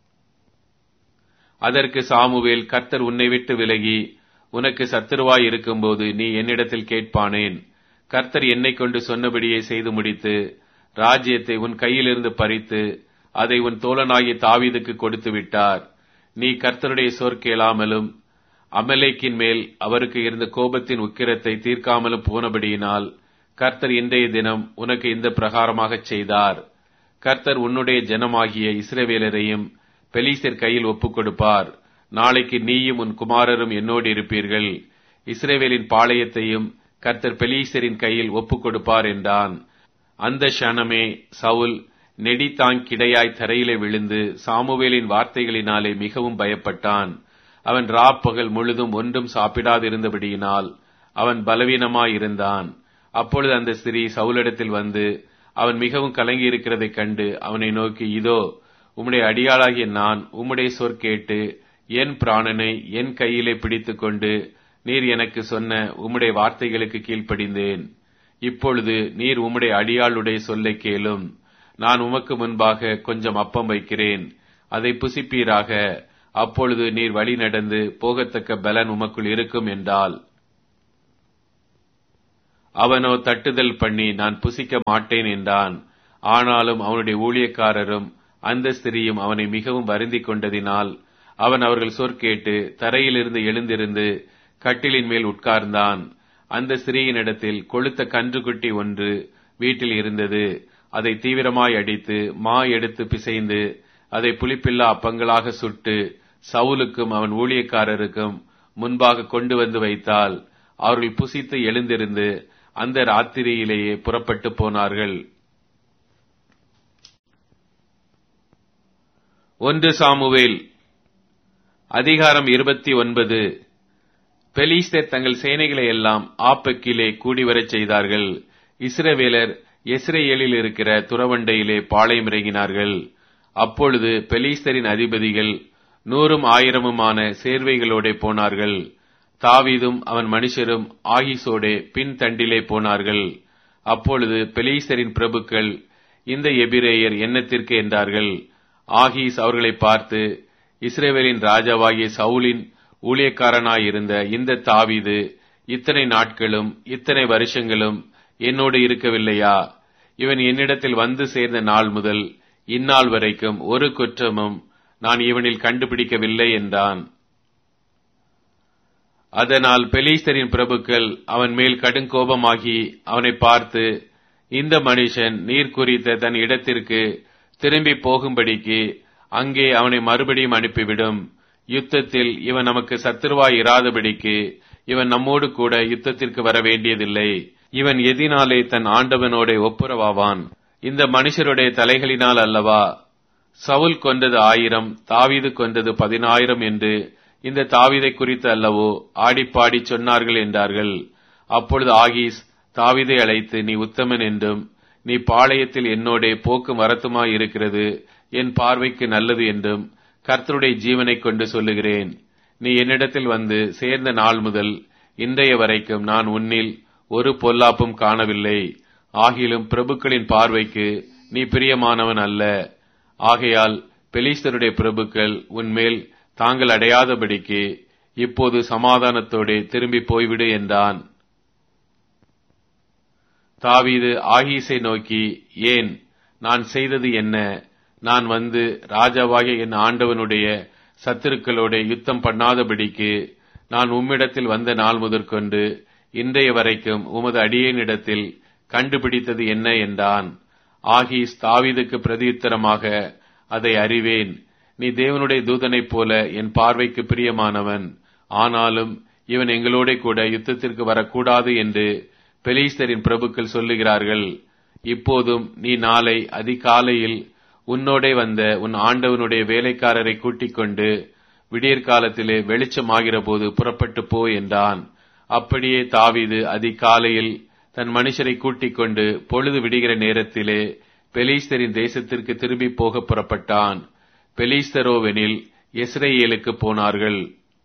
அதற்கு சாமுவேல் கர்த்தர் உன்னை விட்டு விலகி உனக்கு சத்துருவாய் இருக்கும்போது நீ என்னிடத்தில் கேட்பானேன் கர்த்தர் என்னை கொண்டு சொன்னபடியே செய்து முடித்து ராஜ்யத்தை உன் கையிலிருந்து பறித்து அதை உன் தோழனாகிய தாவீதுக்கு கொடுத்து விட்டார் நீ கர்த்தருடைய சொற் கேளாமலும் அமலேக்கின் மேல் அவருக்கு இருந்த கோபத்தின் உக்கிரத்தை தீர்க்காமலும் போனபடியினால் கர்த்தர் இன்றைய தினம் உனக்கு இந்த பிரகாரமாகச் செய்தார் கர்த்தர் உன்னுடைய ஜனமாகிய இஸ்ரவேலரையும் பெலீசர் கையில் ஒப்புக் கொடுப்பார் நாளைக்கு நீயும் உன் குமாரரும் என்னோடு இருப்பீர்கள் இஸ்ரேவேலின் பாளையத்தையும் கர்த்தர் பெலீசரின் கையில் ஒப்புக் கொடுப்பார் என்றான் அந்த க்ஷணமே சவுல் நெடித்தாங்கிடையாய் தரையிலே விழுந்து சாமுவேலின் வார்த்தைகளினாலே மிகவும் பயப்பட்டான் அவன் ராப்பகல் முழுதும் ஒன்றும் சாப்பிடாதிருந்தபடியினால் அவன் பலவீனமாயிருந்தான் அப்பொழுது அந்த ஸ்திரீ சவுலிடத்தில் வந்து அவன் மிகவும் கலங்கி இருக்கிறதைக் கண்டு அவனை நோக்கி இதோ உம்முடைய அடியாளாகிய நான் உம்முடைய சொற் கேட்டு என் பிராணனை என் கையிலே பிடித்துக் கொண்டு நீர் எனக்கு சொன்ன உம்முடைய வார்த்தைகளுக்கு கீழ்ப்படிந்தேன் இப்பொழுது நீர் உம்முடைய அடியாளுடைய சொல்லை கேளும் நான் உமக்கு முன்பாக கொஞ்சம் அப்பம் வைக்கிறேன் அதை புசிப்பீராக அப்பொழுது நீர் வழி நடந்து போகத்தக்க பலன் உமக்குள் இருக்கும் என்றால் அவனோ தட்டுதல் பண்ணி நான் புசிக்க மாட்டேன் என்றான் ஆனாலும் அவனுடைய ஊழியக்காரரும் அந்த ஸ்திரியும் அவனை மிகவும் வருந்திக் கொண்டதினால் அவன் அவர்கள் சொற்கேட்டு தரையிலிருந்து எழுந்திருந்து கட்டிலின் மேல் உட்கார்ந்தான் அந்த ஸ்திரீயினிடத்தில் கொளுத்த கன்றுக்குட்டி ஒன்று வீட்டில் இருந்தது அதை தீவிரமாய் அடித்து மா எடுத்து பிசைந்து அதை புளிப்பில்லா அப்பங்களாக சுட்டு சவுலுக்கும் அவன் ஊழியக்காரருக்கும் முன்பாக கொண்டு வந்து வைத்தால் அவர்கள் புசித்து எழுந்திருந்து அந்த ராத்திரியிலேயே புறப்பட்டு போனார்கள் ஒன்று சாமுவேல் அதிகாரம் இருபத்தி ஒன்பது பெலிஸ்தர் தங்கள் சேனைகளை எல்லாம் ஆப்பக்கிலே கூடிவரச் செய்தார்கள் இஸ்ரவேலர் எஸ்ரேலில் இருக்கிற துறவண்டையிலே பாளையம் இறங்கினார்கள் அப்பொழுது பெலிஸ்தரின் அதிபதிகள் நூறும் ஆயிரமுமான சேர்வைகளோட போனார்கள் தாவீதும் அவன் மனுஷரும் ஆகிசோடே பின் தண்டிலே போனார்கள் அப்பொழுது பெலீசரின் பிரபுக்கள் இந்த எபிரேயர் எண்ணத்திற்கு என்றார்கள் ஆகீஸ் அவர்களை பார்த்து இஸ்ரேவேலின் ராஜாவாகிய சவுலின் ஊழியக்காரனாயிருந்த இந்த தாவீது இத்தனை நாட்களும் இத்தனை வருஷங்களும் என்னோடு இருக்கவில்லையா இவன் என்னிடத்தில் வந்து சேர்ந்த நாள் முதல் இந்நாள் வரைக்கும் ஒரு குற்றமும் நான் இவனில் கண்டுபிடிக்கவில்லை என்றான் அதனால் பெலீஸ்தரின் பிரபுக்கள் அவன் மேல் கடுங்கோபமாகி அவனை பார்த்து இந்த மனுஷன் நீர் குறித்த தன் இடத்திற்கு திரும்பி போகும்படிக்கு அங்கே அவனை மறுபடியும் அனுப்பிவிடும் யுத்தத்தில் இவன் நமக்கு சத்துருவாய் இராதபடிக்கு இவன் நம்மோடு கூட யுத்தத்திற்கு வர வேண்டியதில்லை இவன் எதினாலே தன் ஆண்டவனோட ஒப்புரவாவான் இந்த மனுஷருடைய தலைகளினால் அல்லவா சவுல் கொண்டது ஆயிரம் தாவீது கொண்டது பதினாயிரம் என்று இந்த தாவீதை குறித்து அல்லவோ ஆடிப்பாடி சொன்னார்கள் என்றார்கள் அப்பொழுது ஆகீஸ் தாவீதை அழைத்து நீ உத்தமன் என்றும் நீ பாளையத்தில் என்னோட போக்கும் வரத்துமாய் இருக்கிறது என் பார்வைக்கு நல்லது என்றும் கர்த்தருடைய ஜீவனைக் கொண்டு சொல்லுகிறேன் நீ என்னிடத்தில் வந்து சேர்ந்த நாள் முதல் இன்றைய வரைக்கும் நான் உன்னில் ஒரு பொல்லாப்பும் காணவில்லை ஆகிலும் பிரபுக்களின் பார்வைக்கு நீ பிரியமானவன் அல்ல ஆகையால் பெலிஸ்தருடைய பிரபுக்கள் உன்மேல் தாங்கள் அடையாதபடிக்கு இப்போது சமாதானத்தோടെ திரும்பி போய்விடு என்றான் தாவீது ஆகீஸை நோக்கி ஏன் நான் செய்தது என்ன நான் வந்து ராஜாவாகிய என் ஆண்டவனுடைய சத்துருக்களோட யுத்தம் பண்ணாதபடிக்கு நான் உம்மிடத்தில் வந்த நாள் முதற்கொண்டு இன்றைய வரைக்கும் உமது அடியேனிடத்தில் கண்டுபிடித்தது என்ன என்றான் ஆகீஸ் தாவீதுக்கு பிரதியுத்தரமாக அதை அறிவேன் நீ தேவனுடைய தூதனைப் போல என் பார்வைக்கு பிரியமானவன் ஆனாலும் இவன் எங்களோட கூட யுத்தத்திற்கு வரக்கூடாது என்று பெலீஸ்தரின் பிரபுக்கள் சொல்லுகிறார்கள் இப்போதும் நீ நாளை அதிகாலையில் உன்னோடே வந்த உன் ஆண்டவனுடைய வேலைக்காரரை கூட்டிக் கொண்டு விடியற்காலத்திலே வெளிச்சமாகிற போது புறப்பட்டு போ என்றான் அப்படியே தாவீது அதிகாலையில் தன் மனுஷரை கூட்டிக் கொண்டு பொழுது விடுகிற நேரத்திலே பெலீஸ்தரின் தேசத்திற்கு திரும்பி போக புறப்பட்டான் பெலீஸ்தரோவெனில் இஸ்ரேலுக்கு போனார்கள்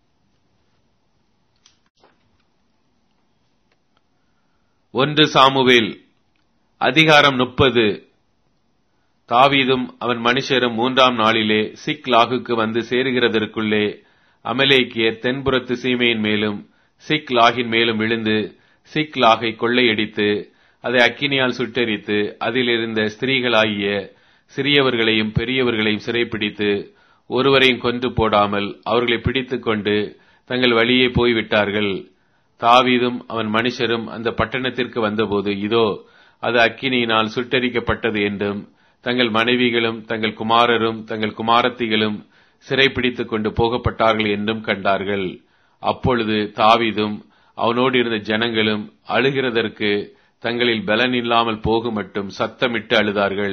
ஒன்று சாமுவேல் அதிகாரம் முப்பது தாவீதும் அவன் மனுஷரும் மூன்றாம் நாளிலே சிக் லாகுக்கு வந்து சேருகிறதற்குள்ளே அமலேக்கியர் தென்புறத்து சீமையின் மேலும் சிக் லாகின் மேலும் விழுந்து சிக் லாகை கொள்ளையடித்து அதை அக்கினியால் சுட்டெரித்து அதில் இருந்த ஸ்திரீகளாகிய சிறியவர்களையும் பெரியவர்களையும் சிறைப்பிடித்து ஒருவரையும் கொன்று போடாமல் அவர்களை பிடித்துக் கொண்டு தங்கள் வழியே போய்விட்டார்கள் தாவீதும் அவன் மனுஷரும் அந்த பட்டணத்திற்கு வந்தபோது இதோ அது அக்கினியினால் சுட்டரிக்கப்பட்டது என்றும் தங்கள் மனைவிகளும் தங்கள் குமாரரும் தங்கள் குமாரத்திகளும் சிறைப்பிடித்துக் கொண்டு போகப்பட்டார்கள் என்றும் கண்டார்கள் அப்பொழுது தாவீதும் அவனோடு இருந்த ஜனங்களும் அழுகிறதற்கு தங்களில் பலன் இல்லாமல் போகும் மட்டும் சத்தமிட்டு அழுதார்கள்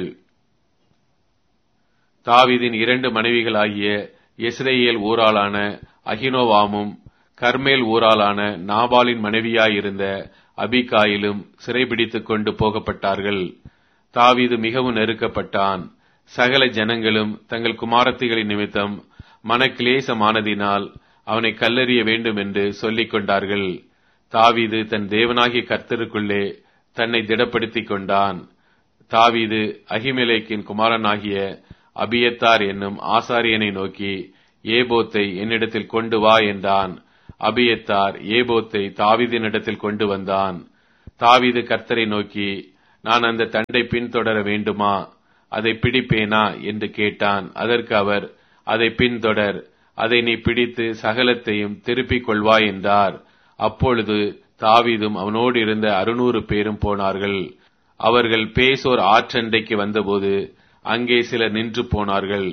தாவீதின் இரண்டு மனைவிகளாகிய இஸ்ரேல் ஊராளான அகினோவாமும் கர்மேல் ஊராளான நாபாலின் மனைவியாயிருந்த அபிகாயிலும் சிறைபிடித்துக் கொண்டு போகப்பட்டார்கள் தாவீது மிகவும் நெருக்கப்பட்டான் சகல ஜனங்களும் தங்கள் குமாரத்திகளின் நிமித்தம் மனக்கிளேசமானதினால் அவனை கல்லறிய வேண்டும் என்று சொல்லிக் கொண்டார்கள் தாவீது தன் தேவனாகிய கர்த்தருக்குள்ளே தன்னை திடப்படுத்திக் கொண்டான் தாவீது அகிமெலேக்கின் குமாரனாகிய அபியத்தார் என்னும் ஆசாரியனை நோக்கி ஏபோத்தை என்னிடத்தில் கொண்டு வா என்றான் அபியத்தார் ஏபோத்தை தாவீதினிடத்தில் கொண்டு வந்தான் தாவீது கர்த்தரை நோக்கி நான் அந்த தண்டை பின்தொடர வேண்டுமா அதை பிடிப்பேனா என்று கேட்டான் அதற்கு அவர் அதை பின்தொடர் அதை நீ பிடித்து சகலத்தையும் திருப்பிக் கொள்வாய் என்றார் அப்பொழுது தாவீதும் அவனோடு இருந்த அறுநூறு பேரும் போனார்கள் அவர்கள் பேசோர் ஆற்றண்டைக்கு வந்தபோது அங்கே சிலர் நின்று போனார்கள்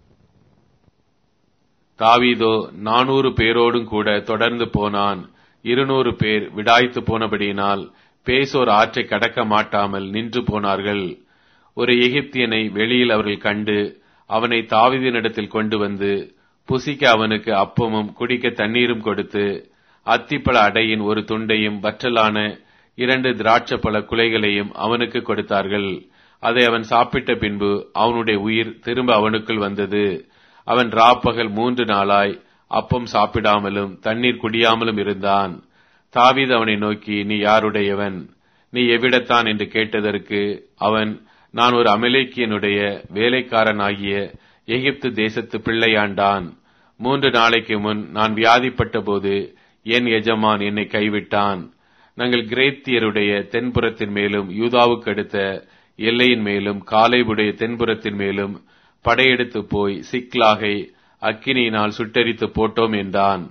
தாவீதோ நானூறு பேரோடும் கூட தொடர்ந்து போனான் இருநூறு பேர் விடாய்த்து போனபடியினால் பேசோர் ஆற்றை கடக்க மாட்டாமல் நின்று போனார்கள் ஒரு எகிப்தியனை வெளியில் அவர்கள் கண்டு அவனை தாவீதினிடத்தில் கொண்டு வந்து புசிக்க அவனுக்கு அப்பமும் குடிக்க தண்ணீரும் கொடுத்து அத்திப்பழ அடையின் ஒரு துண்டையும் வற்றலான இரண்டு திராட்சப்பழ குலைகளையும் அவனுக்கு கொடுத்தார்கள் அதை அவன் சாப்பிட்ட பின்பு அவனுடைய உயிர் திரும்ப அவனுக்குள் வந்தது அவன் ராப்பகல் மூன்று நாளாய் அப்பம் சாப்பிடாமலும் தண்ணீர் குடியாமலும் இருந்தான் தாவீது அவனை நோக்கி நீ யாருடையவன் நீ எவ்விடத்தான் என்று கேட்டதற்கு அவன் நான் ஒரு அமலேக்கியனுடைய வேலைக்காரனாகிய எகிப்து தேசத்து பிள்ளையாண்டான் மூன்று நாளைக்கு முன் நான் வியாதிப்பட்ட போது என் எஜமான் என்னை கைவிட்டான் நாங்கள் கிரேத்தியருடைய தென்புறத்தின் மேலும் யூதாவுக்கு அடுத்த எல்லையின் மேலும் காலைவுடைய தென்புறத்தின் மேலும் படையெடுத்து போய் சிக்லாகை அக்கினியினால் சுட்டரித்து போட்டோம் என்றான்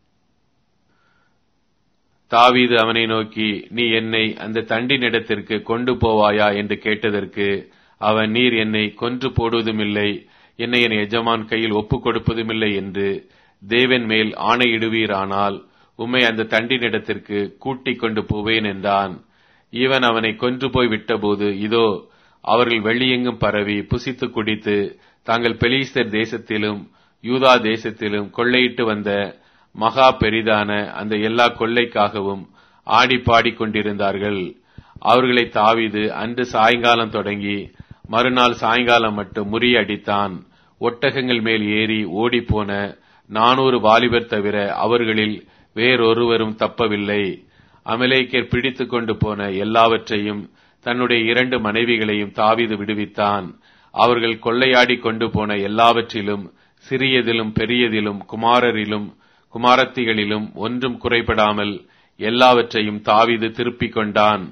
தாவீது அவனை நோக்கி நீ என்னை அந்த தண்டினிடத்திற்கு கொண்டு போவாயா என்று கேட்டதற்கு அவன் நீர் என்னை கொன்று போடுவதுமில்லை என்னை என் எஜமான் கையில் ஒப்புக் கொடுப்பதுமில்லை என்று தேவன் மேல் ஆணையிடுவீரானால் உம்மை அந்த தண்டினிடத்திற்கு கூட்டிக் கொண்டு போவேன் என்றான் இவன் அவனை கொன்று போய் விட்டபோது இதோ அவர்கள் வெளியெங்கும் பரவி புசித்து குடித்து தாங்கள் பெலிஸ்தர் தேசத்திலும் யூதா தேசத்திலும் கொள்ளையிட்டு வந்த மகா பெரிதான அந்த எல்லா கொள்ளைக்காகவும் ஆடி பாடிக் கொண்டிருந்தார்கள் அவர்களை தாவிது அன்று சாயங்காலம் தொடங்கி மறுநாள் சாயங்காலம் மட்டும் முறியடித்தான் ஒட்டகங்கள் மேல் ஏறி ஓடிப்போன நானூறு வாலிபர் தவிர அவர்களில் வேறொருவரும் தப்பவில்லை அமலேக்கர் பிடித்துக் கொண்டு போன எல்லாவற்றையும் தன்னுடைய இரண்டு மனைவிகளையும் தாவிது விடுவித்தான் அவர்கள் கொள்ளையாடி கொண்டு போன எல்லாவற்றிலும் சிறியதிலும் பெரியதிலும் குமாரரிலும் குமாரத்திகளிலும் ஒன்றும் குறைபடாமல் எல்லாவற்றையும் தாவிது திருப்பிக் கொண்டான்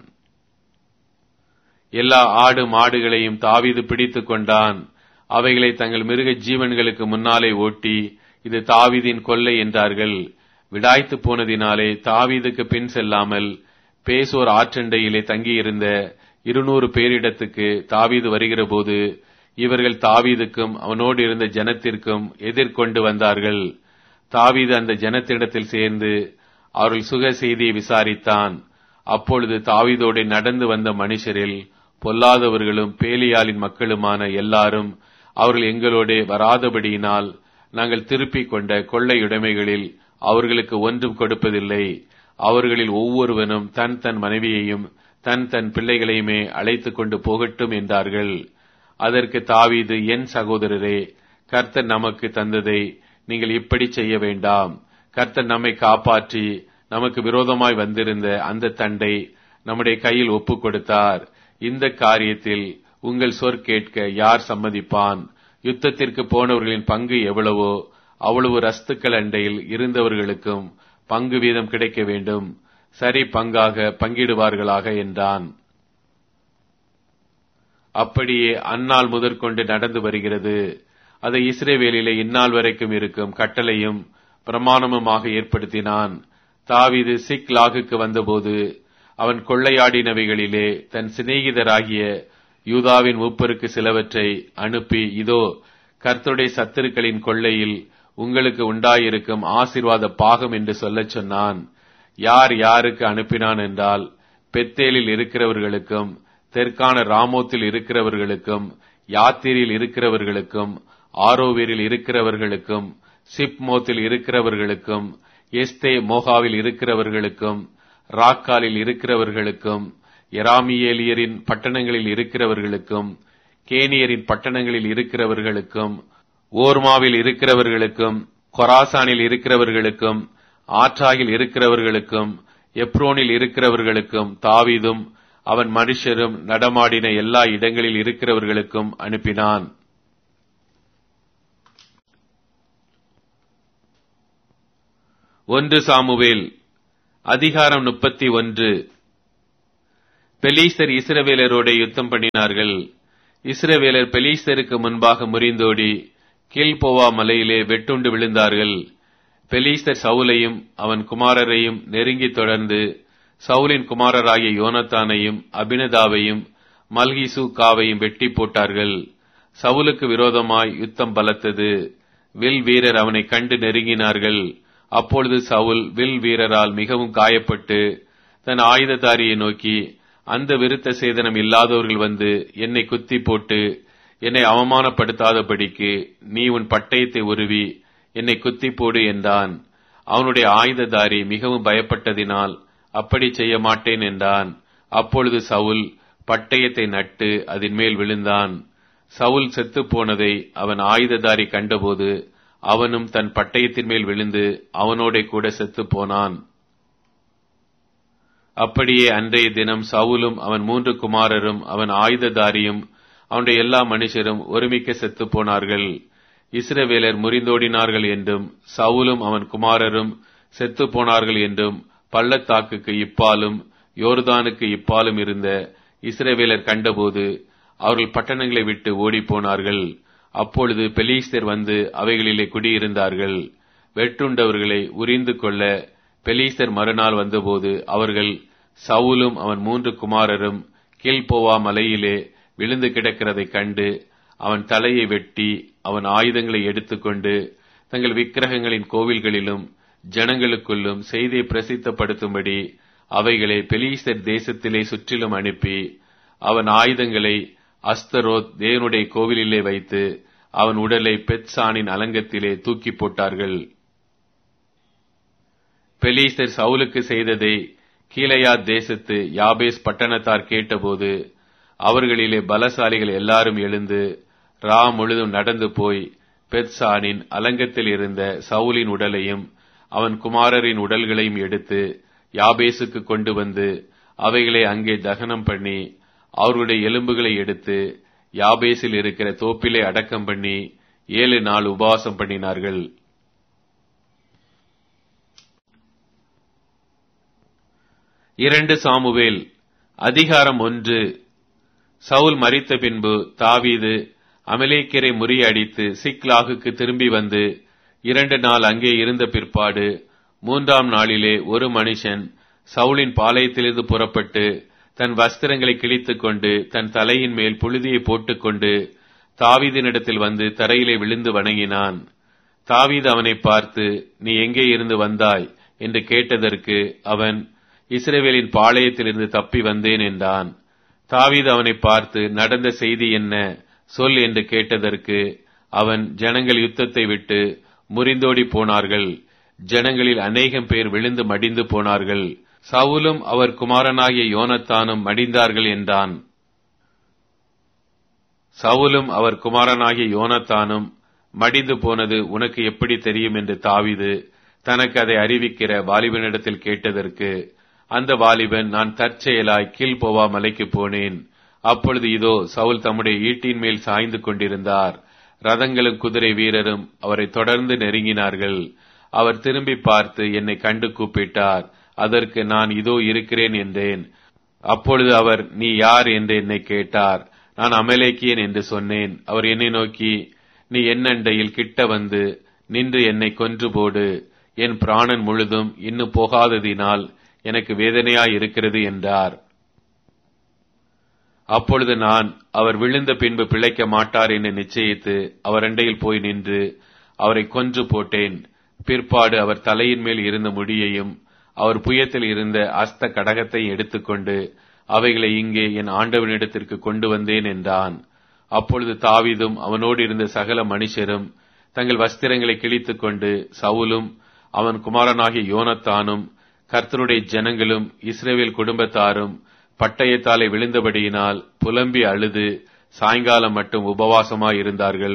எல்லா ஆடு மாடுகளையும் தாவிது பிடித்துக் கொண்டான் அவைகளை தங்கள் மிருக ஜீவன்களுக்கு முன்னாலே ஓட்டி இது தாவிதின் கொள்ளை என்றார்கள் விடாய்த்து போனதினாலே தாவீதுக்கு பின் செல்லாமல் பேசோர் ஆற்றண்டையிலே தங்கியிருந்த இருநூறு பேரிடத்துக்கு தாவீது வருகிறபோது இவர்கள் தாவீதுக்கும் அவனோடு இருந்த ஜனத்திற்கும் எதிர்கொண்டு வந்தார்கள் தாவீது அந்த ஜனத்திடத்தில் சேர்ந்து அவர்கள் சுக செய்தியை விசாரித்தான் அப்பொழுது தாவீதோடு நடந்து வந்த மனுஷரில் பொல்லாதவர்களும் பேலியாளின் மக்களுமான எல்லாரும் அவர்கள் எங்களோடே வராதபடியினால் நாங்கள் திருப்பிக் கொண்ட கொள்ளையுடைமைகளில் அவர்களுக்கு ஒன்றும் கொடுப்பதில்லை அவர்களில் ஒவ்வொருவனும் தன் தன் மனைவியையும் தன் தன் பிள்ளைகளையுமே அழைத்துக் கொண்டு போகட்டும் என்றார்கள் அதற்கு தாவீது என் சகோதரரே கர்த்தர் நமக்கு தந்ததை நீங்கள் இப்படி செய்ய வேண்டாம் கர்த்தர் நம்மை காப்பாற்றி நமக்கு விரோதமாய் வந்திருந்த அந்த தண்டை நம்முடைய கையில் ஒப்புக் கொடுத்தார் இந்த காரியத்தில் உங்கள் சொற் கேட்க யார் சம்மதிப்பான் யுத்தத்திற்கு போனவர்களின் பங்கு எவ்வளவோ அவ்வளவு ரஸ்துக்கள் அண்டையில் இருந்தவர்களுக்கும் பங்கு வீதம் கிடைக்க வேண்டும் சரி பங்காக பங்கிடுவார்களாக என்றான் அப்படியே அந்நாள் முதற்கொண்டு நடந்து வருகிறது அதை இஸ்ரேவேலிலே இந்நாள் வரைக்கும் இருக்கும் கட்டளையும் பிரமாணமுமாக ஏற்படுத்தினான் தாவிது சிக் லாகுக்கு வந்தபோது அவன் கொள்ளையாடினவைகளிலே தன் சிநேகிதராகிய யூதாவின் மூப்பருக்கு சிலவற்றை அனுப்பி இதோ கர்த்தருடைய சத்துருக்களின் கொள்ளையில் உங்களுக்கு உண்டாயிருக்கும் ஆசிர்வாத பாகம் என்று சொல்லச் சொன்னான் யார் யாருக்கு அனுப்பினான் என்றால் பெத்தேலில் இருக்கிறவர்களுக்கும் தெற்கான ராமோத்தில் இருக்கிறவர்களுக்கும் யாத்திரியில் இருக்கிறவர்களுக்கும் ஆரோவேரில் இருக்கிறவர்களுக்கும் சிப்மோத்தில் இருக்கிறவர்களுக்கும் எஸ்தே மோகாவில் இருக்கிறவர்களுக்கும் ராக்காலில் இருக்கிறவர்களுக்கும் எராமியேலியரின் பட்டணங்களில் இருக்கிறவர்களுக்கும் கேனியரின் பட்டணங்களில் இருக்கிறவர்களுக்கும் ஓர்மாவில் இருக்கிறவர்களுக்கும் கொராசானில் இருக்கிறவர்களுக்கும் ஆற்றாகில் இருக்கிறவர்களுக்கும் எப்ரோனில் இருக்கிறவர்களுக்கும் தாவீதும் அவன் மனுஷரும் நடமாடின எல்லா இடங்களில் இருக்கிறவர்களுக்கும் அனுப்பினான் ஒன்று சாமுவேல் அதிகாரம் முப்பத்தி ஒன்று பெலீஸ்தர் இஸ்ரவேலரோட யுத்தம் பண்ணினார்கள் இஸ்ரவேலர் பெலீஸ்தருக்கு முன்பாக முறிந்தோடி கீழ்போவா மலையிலே வெட்டுண்டு விழுந்தார்கள் பெலீஸ்தர் சவுலையும் அவன் குமாரரையும் நெருங்கி தொடர்ந்து சவுலின் குமாரராகிய யோனத்தானையும் அபினதாவையும் மல்கிசு காவையும் வெட்டி போட்டார்கள் சவுலுக்கு விரோதமாய் யுத்தம் பலத்தது வில் வீரர் அவனை கண்டு நெருங்கினார்கள் அப்பொழுது சவுல் வில் வீரரால் மிகவும் காயப்பட்டு தன் ஆயுததாரியை நோக்கி அந்த விருத்த சேதனம் இல்லாதவர்கள் வந்து என்னை குத்தி போட்டு என்னை அவமானப்படுத்தாதபடிக்கு நீ உன் பட்டயத்தை உருவி என்னை குத்தி போடு என்றான் அவனுடைய ஆயுததாரி மிகவும் பயப்பட்டதினால் அப்படி செய்ய மாட்டேன் என்றான் அப்பொழுது சவுல் பட்டயத்தை நட்டு அதன் மேல் விழுந்தான் சவுல் செத்துப் போனதை அவன் ஆயுததாரி கண்டபோது அவனும் தன் பட்டயத்தின் மேல் விழுந்து அவனோட கூட செத்துப் போனான் அப்படியே அன்றைய தினம் சவுலும் அவன் மூன்று குமாரரும் அவன் ஆயுததாரியும் அவனுடைய எல்லா மனுஷரும் ஒருமிக்க செத்துப் போனார்கள் இஸ்ரவேலர் முறிந்தோடினார்கள் என்றும் சவுலும் அவன் குமாரரும் செத்துப் போனார்கள் என்றும் பள்ளத்தாக்குக்கு இப்பாலும் யோர்தானுக்கு இப்பாலும் இருந்த இஸ்ரவேலர் கண்டபோது அவர்கள் பட்டணங்களை விட்டு ஓடிப்போனார்கள் அப்பொழுது பெலீஸ்தர் வந்து அவைகளிலே குடியிருந்தார்கள் வெட்டுண்டவர்களை உரிந்து கொள்ள பெலீஸ்தர் மறுநாள் வந்தபோது அவர்கள் சவுலும் அவன் மூன்று குமாரரும் கீழ்போவா மலையிலே விழுந்து கிடக்கிறதைக் கண்டு அவன் தலையை வெட்டி அவன் ஆயுதங்களை எடுத்துக்கொண்டு தங்கள் விக்கிரகங்களின் கோவில்களிலும் ஜனங்களுக்குள்ளும் செய்தியை பிரசித்தப்படுத்தும்படி அவைகளை பெலீஸ்தர் தேசத்திலே சுற்றிலும் அனுப்பி அவன் ஆயுதங்களை அஸ்தரோத் தேவனுடைய கோவிலிலே வைத்து அவன் உடலை பெட்சானின் அலங்கத்திலே தூக்கி போட்டார்கள் பெலீஸ்தர் சவுலுக்கு செய்ததை கீழையா தேசத்து யாபேஸ் பட்டணத்தார் கேட்டபோது அவர்களிலே பலசாலிகள் எல்லாரும் எழுந்து ரா முழுதும் நடந்து போய் பெத்சானின் அலங்கத்தில் இருந்த சவுலின் உடலையும் அவன் குமாரரின் உடல்களையும் எடுத்து யாபேசுக்கு கொண்டு வந்து அவைகளை அங்கே தகனம் பண்ணி அவர்களுடைய எலும்புகளை எடுத்து யாபேசில் இருக்கிற தோப்பிலே அடக்கம் பண்ணி ஏழு நாள் உபவாசம் பண்ணினார்கள் இரண்டு சாமுவேல் அதிகாரம் ஒன்று சவுல் மறித்த பின்பு தாவீது அமலேக்கரை முறியடித்து சிக்லாகுக்கு திரும்பி வந்து இரண்டு நாள் அங்கே இருந்த பிற்பாடு மூன்றாம் நாளிலே ஒரு மனுஷன் சவுலின் பாளையத்திலிருந்து புறப்பட்டு தன் வஸ்திரங்களை கிழித்துக் கொண்டு தன் தலையின் மேல் புழுதியை போட்டுக்கொண்டு தாவீதினிடத்தில் வந்து தரையிலே விழுந்து வணங்கினான் தாவீது அவனை பார்த்து நீ எங்கே இருந்து வந்தாய் என்று கேட்டதற்கு அவன் இஸ்ரேவேலின் பாளையத்திலிருந்து தப்பி வந்தேன் என்றான் தாவீது அவனை பார்த்து நடந்த செய்தி என்ன சொல் என்று கேட்டதற்கு அவன் ஜனங்கள் யுத்தத்தை விட்டு முறிந்தோடி போனார்கள் ஜனங்களில் அநேகம் பேர் விழுந்து மடிந்து போனார்கள் சவுலும் அவர் குமாரனாகிய யோனத்தானும் மடிந்தார்கள் என்றான் சவுலும் அவர் குமாரனாகிய யோனத்தானும் மடிந்து போனது உனக்கு எப்படி தெரியும் என்று தாவிது தனக்கு அதை அறிவிக்கிற வாலிபனிடத்தில் கேட்டதற்கு அந்த வாலிபன் நான் தற்செயலாய் கீழ்போவா மலைக்கு போனேன் அப்பொழுது இதோ சவுல் தம்முடைய ஈட்டின் மேல் சாய்ந்து கொண்டிருந்தார் ரதங்களும் குதிரை வீரரும் அவரை தொடர்ந்து நெருங்கினார்கள் அவர் திரும்பி பார்த்து என்னை கண்டு கூப்பிட்டார் அதற்கு நான் இதோ இருக்கிறேன் என்றேன் அப்பொழுது அவர் நீ யார் என்று என்னை கேட்டார் நான் அமலேக்கியன் என்று சொன்னேன் அவர் என்னை நோக்கி நீ என்னண்டையில் கிட்ட வந்து நின்று என்னை கொன்று போடு என் பிராணன் முழுதும் இன்னும் போகாததினால் எனக்கு வேதனையாய் இருக்கிறது என்றார் அப்பொழுது நான் அவர் விழுந்த பின்பு பிழைக்க மாட்டார் என்று நிச்சயித்து அவர் அண்டையில் போய் நின்று அவரை கொன்று போட்டேன் பிற்பாடு அவர் தலையின் மேல் இருந்த முடியையும் அவர் புயத்தில் இருந்த அஸ்த கடகத்தை எடுத்துக்கொண்டு அவைகளை இங்கே என் ஆண்டவனிடத்திற்கு கொண்டு வந்தேன் என்றான் அப்பொழுது தாவிதும் அவனோடு இருந்த சகல மனுஷரும் தங்கள் வஸ்திரங்களை கிழித்துக் கொண்டு சவுலும் அவன் குமாரனாகிய யோனத்தானும் கர்த்தருடைய ஜனங்களும் இஸ்ரேவேல் குடும்பத்தாரும் பட்டயத்தாலே விழுந்தபடியினால் புலம்பி அழுது சாயங்காலம் மட்டும் உபவாசமாய் இருந்தார்கள்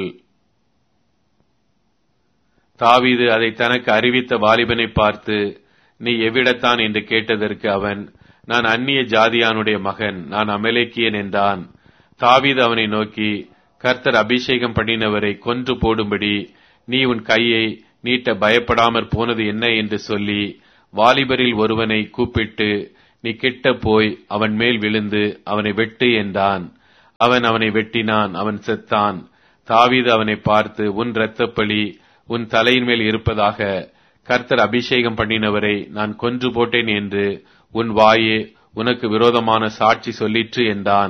தாவீது அதை தனக்கு அறிவித்த வாலிபனை பார்த்து நீ எவ்விடத்தான் என்று கேட்டதற்கு அவன் நான் அந்நிய ஜாதியானுடைய மகன் நான் அமலேக்கியன் என்றான் தாவீது அவனை நோக்கி கர்த்தர் அபிஷேகம் பண்ணினவரை கொன்று போடும்படி நீ உன் கையை நீட்ட பயப்படாமற் போனது என்ன என்று சொல்லி வாலிபரில் ஒருவனை கூப்பிட்டு நீ கிட்ட போய் அவன் மேல் விழுந்து அவனை வெட்டு என்றான் அவன் அவனை வெட்டினான் அவன் செத்தான் தாவீது அவனை பார்த்து உன் இரத்தப்பழி உன் தலையின் மேல் இருப்பதாக கர்த்தர் அபிஷேகம் பண்ணினவரை நான் கொன்று போட்டேன் என்று உன் வாயே உனக்கு விரோதமான சாட்சி சொல்லிற்று என்றான்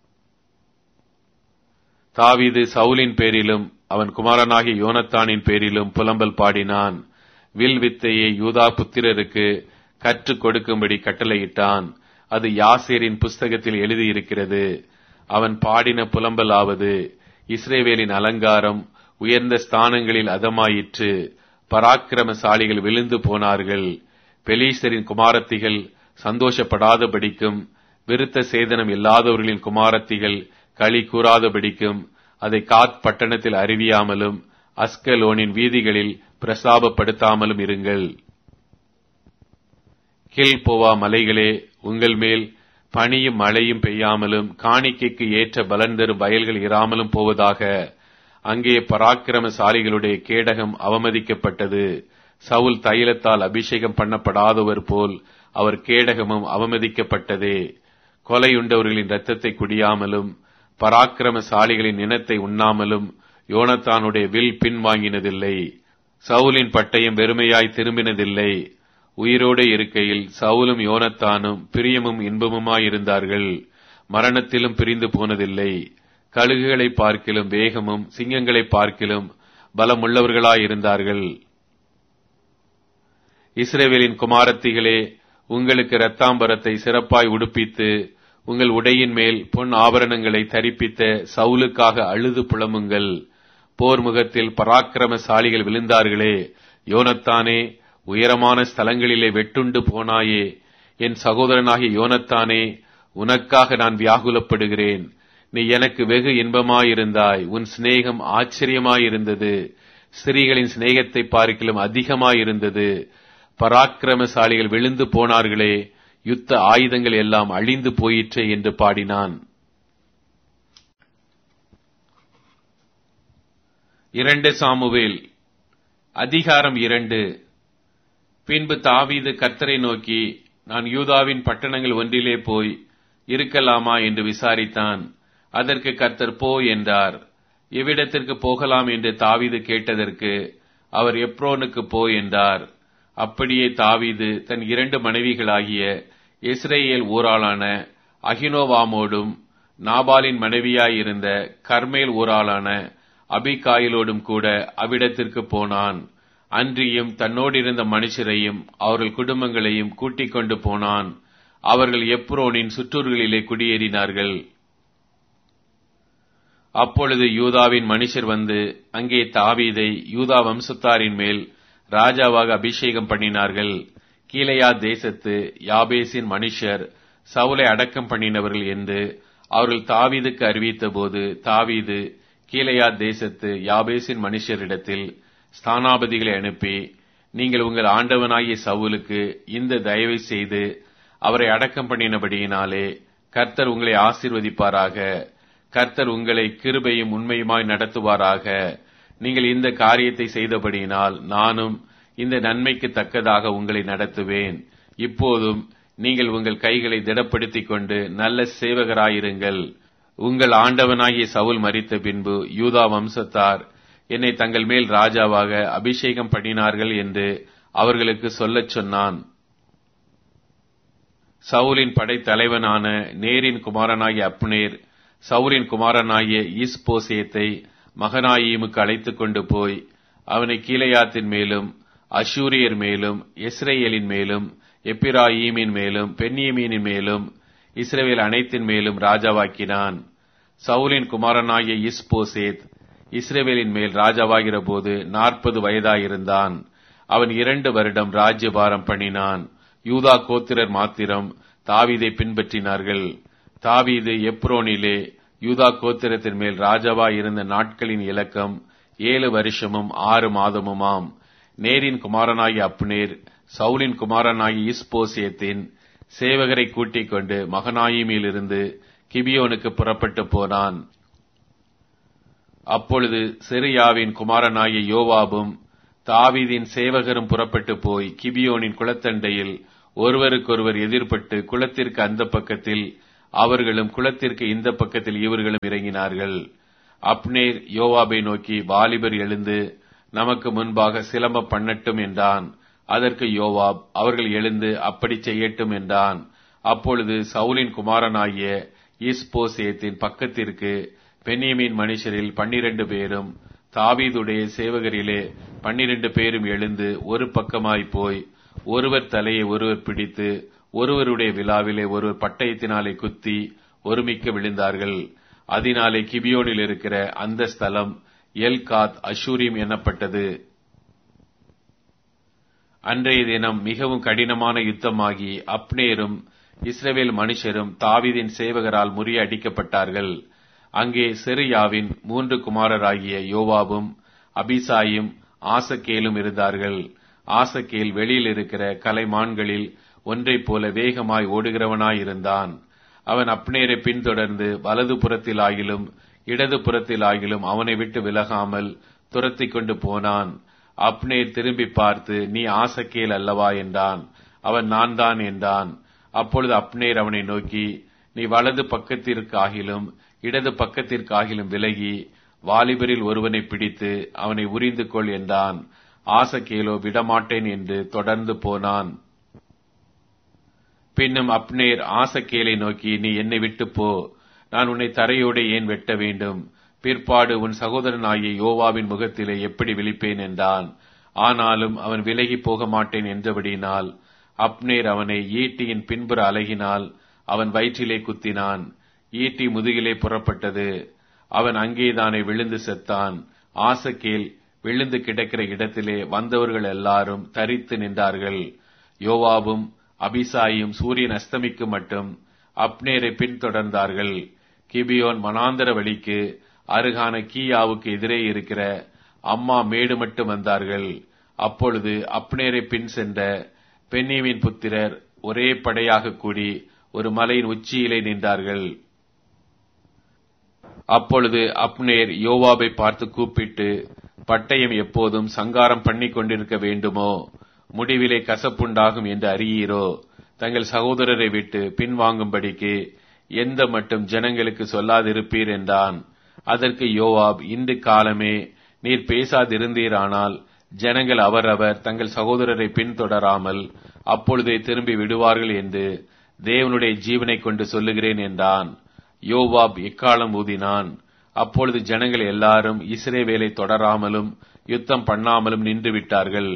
தாவீது சவுலின் பேரிலும் அவன் குமாரனாகிய யோனத்தானின் பேரிலும் புலம்பல் பாடினான் வில் வித்தையை யூதா புத்திரருக்கு கற்றுக் கொடுக்கும்படி கட்டளையிட்டான் அது யாசேரின் புஸ்தகத்தில் எழுதியிருக்கிறது அவன் பாடின புலம்பலாவது இஸ்ரேவேலின் அலங்காரம் உயர்ந்த ஸ்தானங்களில் அதமாயிற்று பராக்கிரமசாலிகள் விழுந்து போனார்கள் பெலீசரின் குமாரத்திகள் சந்தோஷப்படாதபடிக்கும் விருத்த சேதனம் இல்லாதவர்களின் குமாரத்திகள் களி கூறாதபடிக்கும் அதை காத் பட்டணத்தில் அறிவியாமலும் அஸ்கலோனின் வீதிகளில் பிரசாபப்படுத்தாமலும் இருங்கள் கில்போவா மலைகளே உங்கள் மேல் பனியும் மழையும் பெய்யாமலும் காணிக்கைக்கு ஏற்ற பலன் தரும் வயல்கள் இராமலும் போவதாக அங்கே பராக்கிரமசாலிகளுடைய கேடகம் அவமதிக்கப்பட்டது சவுல் தைலத்தால் அபிஷேகம் பண்ணப்படாதவர் போல் அவர் கேடகமும் அவமதிக்கப்பட்டதே கொலையுண்டவர்களின் இரத்தத்தை குடியாமலும் பராக்கிரமசாலிகளின் இனத்தை உண்ணாமலும் யோனத்தானுடைய வில் பின்வாங்கினதில்லை சவுலின் பட்டயம் வெறுமையாய் திரும்பினதில்லை உயிரோடு இருக்கையில் சவுலும் யோனத்தானும் பிரியமும் இன்பமுமாயிருந்தார்கள் மரணத்திலும் பிரிந்து போனதில்லை கழுகுகளை பார்க்கிலும் வேகமும் சிங்கங்களை பார்க்கிலும் பலமுள்ளவர்களாயிருந்தார்கள் இஸ்ரேவேலின் குமாரத்திகளே உங்களுக்கு இரத்தாம்பரத்தை சிறப்பாய் உடுப்பித்து உங்கள் உடையின் மேல் பொன் ஆபரணங்களை தரிப்பித்த சவுலுக்காக அழுது புலமுங்கள் போர் முகத்தில் பராக்கிரமசாலிகள் விழுந்தார்களே யோனத்தானே உயரமான ஸ்தலங்களிலே வெட்டுண்டு போனாயே என் சகோதரனாகிய யோனத்தானே உனக்காக நான் வியாகுலப்படுகிறேன் நீ எனக்கு வெகு இன்பமாயிருந்தாய் உன் சிநேகம் ஆச்சரியமாயிருந்தது ஸ்திரீகளின் சிநேகத்தை பார்க்கிலும் அதிகமாயிருந்தது பராக்கிரமசாலிகள் விழுந்து போனார்களே யுத்த ஆயுதங்கள் எல்லாம் அழிந்து போயிற்றே என்று பாடினான் இரண்டு சாமுவேல் அதிகாரம் இரண்டு பின்பு தாவீது கர்த்தரை நோக்கி நான் யூதாவின் பட்டணங்கள் ஒன்றிலே போய் இருக்கலாமா என்று விசாரித்தான் அதற்கு கர்த்தர் போ என்றார் எவ்விடத்திற்கு போகலாம் என்று தாவீது கேட்டதற்கு அவர் எப்ரோனுக்கு போ என்றார் அப்படியே தாவீது தன் இரண்டு மனைவிகளாகிய இஸ்ரேல் ஊராளான அகினோவாமோடும் நாபாலின் மனைவியாயிருந்த கர்மேல் ஊராளான அபிகாயிலோடும் கூட அவ்விடத்திற்கு போனான் அன்றியும் தன்னோடிருந்த மனுஷரையும் அவர்கள் குடும்பங்களையும் கூட்டிக் கொண்டு போனான் அவர்கள் எப்ரோனின் சுற்றூர்களிலே குடியேறினார்கள் அப்பொழுது யூதாவின் மனுஷர் வந்து அங்கே தாவீதை யூதா வம்சத்தாரின் மேல் ராஜாவாக அபிஷேகம் பண்ணினார்கள் கீழையா தேசத்து யாபேசின் மனுஷர் சவுலை அடக்கம் பண்ணினவர்கள் என்று அவர்கள் தாவீதுக்கு அறிவித்த போது தாவீது கீழையா தேசத்து யாபேசின் மனுஷரிடத்தில் ஸ்தானாபதிகளை அனுப்பி நீங்கள் உங்கள் ஆண்டவனாகிய சவுலுக்கு இந்த தயவை செய்து அவரை அடக்கம் பண்ணினபடியினாலே கர்த்தர் உங்களை ஆசீர்வதிப்பாராக கர்த்தர் உங்களை கிருபையும் உண்மையுமாய் நடத்துவாராக நீங்கள் இந்த காரியத்தை செய்தபடியினால் நானும் இந்த நன்மைக்கு தக்கதாக உங்களை நடத்துவேன் இப்போதும் நீங்கள் உங்கள் கைகளை திடப்படுத்திக் கொண்டு நல்ல சேவகராயிருங்கள் உங்கள் ஆண்டவனாகிய சவுல் மறித்த பின்பு யூதா வம்சத்தார் என்னை தங்கள் மேல் ராஜாவாக அபிஷேகம் பண்ணினார்கள் என்று அவர்களுக்கு சொல்லச் சொன்னான் சவுலின் படைத்தலைவனான நேரின் குமாரனாகிய அப்னேர் சவுலின் குமாரனாகிய ஈஸ்போசேத்தை மகனாயீமுக்கு அழைத்துக் கொண்டு போய் அவனை கீழையாத்தின் மேலும் அஷூரியர் மேலும் இஸ்ரேலின் மேலும் எப்பிராயீமின் மேலும் பென்னியமீனின் மேலும் இஸ்ரேல் அனைத்தின் மேலும் ராஜாவாக்கினான் சவுலின் குமாரனாகிய இஸ்போசேத் இஸ்ரேவேலின் மேல் ராஜாவாகிற போது நாற்பது வயதாயிருந்தான் அவன் இரண்டு வருடம் ராஜ்யபாரம் பண்ணினான் யூதா கோத்திரர் மாத்திரம் தாவீதை பின்பற்றினார்கள் தாவீது எப்ரோனிலே யூதா கோத்திரத்தின் மேல் ராஜாவாய் இருந்த நாட்களின் இலக்கம் ஏழு வருஷமும் ஆறு மாதமுமாம் நேரின் குமாரனாகிய அப்னேர் சவுலின் குமாரனாகிய இஸ்போசியத்தின் சேவகரை கூட்டிக் கொண்டு மகனாயிமிலிருந்து கிபியோனுக்கு புறப்பட்டு போனான் அப்பொழுது செரியாவின் குமாரனாகிய யோவாபும் தாவீதின் சேவகரும் புறப்பட்டு போய் கிபியோனின் குளத்தண்டையில் ஒருவருக்கொருவர் எதிர்பட்டு குளத்திற்கு அந்த பக்கத்தில் அவர்களும் குளத்திற்கு இந்த பக்கத்தில் இவர்களும் இறங்கினார்கள் அப்னேர் யோவாபை நோக்கி வாலிபர் எழுந்து நமக்கு முன்பாக சிலம்ப பண்ணட்டும் என்றான் அதற்கு யோவாப் அவர்கள் எழுந்து அப்படி செய்யட்டும் என்றான் அப்பொழுது சவுலின் குமாரனாகிய இஸ்போசேத்தின் பக்கத்திற்கு பென்யமின் மனுஷரில் பன்னிரண்டு பேரும் தாவீதுடைய சேவகரிலே பன்னிரண்டு பேரும் எழுந்து ஒரு பக்கமாய் போய் ஒருவர் தலையை ஒருவர் பிடித்து ஒருவருடைய விழாவிலே ஒருவர் பட்டயத்தினாலே குத்தி ஒருமிக்க விழுந்தார்கள் அதனாலே கிபியோனில் இருக்கிற அந்த ஸ்தலம் எல்காத் அஷூரிம் எனப்பட்டது அன்றைய தினம் மிகவும் கடினமான யுத்தமாகி அப்னேரும் இஸ்ரவேல் மனுஷரும் தாவீதின் சேவகரால் முறியடிக்கப்பட்டார்கள் அங்கே செரியாவின் மூன்று குமாரராகிய யோவாபும் அபிசாயும் ஆசக்கேலும் இருந்தார்கள் ஆசக்கேல் வெளியில் இருக்கிற கலைமான்களில் ஒன்றைப் போல வேகமாய் ஓடுகிறவனாயிருந்தான் அவன் அப்னேரை பின்தொடர்ந்து வலது புறத்திலாகிலும் இடது புறத்திலாகிலும் அவனை விட்டு விலகாமல் துரத்தி கொண்டு போனான் அப்னேர் திரும்பி பார்த்து நீ ஆசக்கேல் அல்லவா என்றான் அவன் நான் தான் என்றான் அப்பொழுது அப்னேர் அவனை நோக்கி நீ வலது பக்கத்திற்காகிலும் இடது பக்கத்திற்காகிலும் விலகி வாலிபரில் ஒருவனை பிடித்து அவனை உரிந்து கொள் என்றான் ஆசக்கேலோ விடமாட்டேன் என்று தொடர்ந்து போனான் பின்னும் அப்னேர் ஆசக்கேலை நோக்கி நீ என்னை விட்டு போ நான் உன்னை தரையோடு ஏன் வெட்ட வேண்டும் பிற்பாடு உன் சகோதரனாகிய யோவாவின் முகத்திலே எப்படி விழிப்பேன் என்றான் ஆனாலும் அவன் விலகி போக மாட்டேன் என்றபடியினால் அப்னேர் அவனை ஈட்டியின் பின்புற அலகினால் அவன் வயிற்றிலே குத்தினான் ஈட்டி முதுகிலே புறப்பட்டது அவன் அங்கேதானே விழுந்து செத்தான் ஆசக்கேல் விழுந்து கிடக்கிற இடத்திலே வந்தவர்கள் எல்லாரும் தரித்து நின்றார்கள் யோவாபும் அபிசாயும் சூரியன் அஸ்தமிக்கும் மட்டும் அப்னேரை பின்தொடர்ந்தார்கள் கிபியோன் மனாந்தர வழிக்கு அருகான கீயாவுக்கு எதிரே இருக்கிற அம்மா மேடு மட்டும் வந்தார்கள் அப்பொழுது அப்னேரை பின் சென்ற பெண்ணியமின் புத்திரர் ஒரே படையாக கூடி ஒரு மலையின் உச்சியிலே நின்றார்கள் அப்பொழுது அப்னேர் யோவாபை பார்த்து கூப்பிட்டு பட்டயம் எப்போதும் சங்காரம் பண்ணி கொண்டிருக்க வேண்டுமோ முடிவிலே கசப்புண்டாகும் என்று அறியீரோ தங்கள் சகோதரரை விட்டு பின்வாங்கும்படிக்கு எந்த மட்டும் ஜனங்களுக்கு சொல்லாதிருப்பீர் என்றான் அதற்கு யோவாப் இன்று காலமே நீர் பேசாதிருந்தீரானால் ஜனங்கள் அவரவர் தங்கள் சகோதரரை பின்தொடராமல் அப்பொழுதே திரும்பி விடுவார்கள் என்று தேவனுடைய ஜீவனை கொண்டு சொல்லுகிறேன் என்றான் யோவாப் எக்காலம் ஊதினான் அப்பொழுது ஜனங்கள் எல்லாரும் இஸ்ரேவேலை தொடராமலும் யுத்தம் பண்ணாமலும் நின்று விட்டார்கள்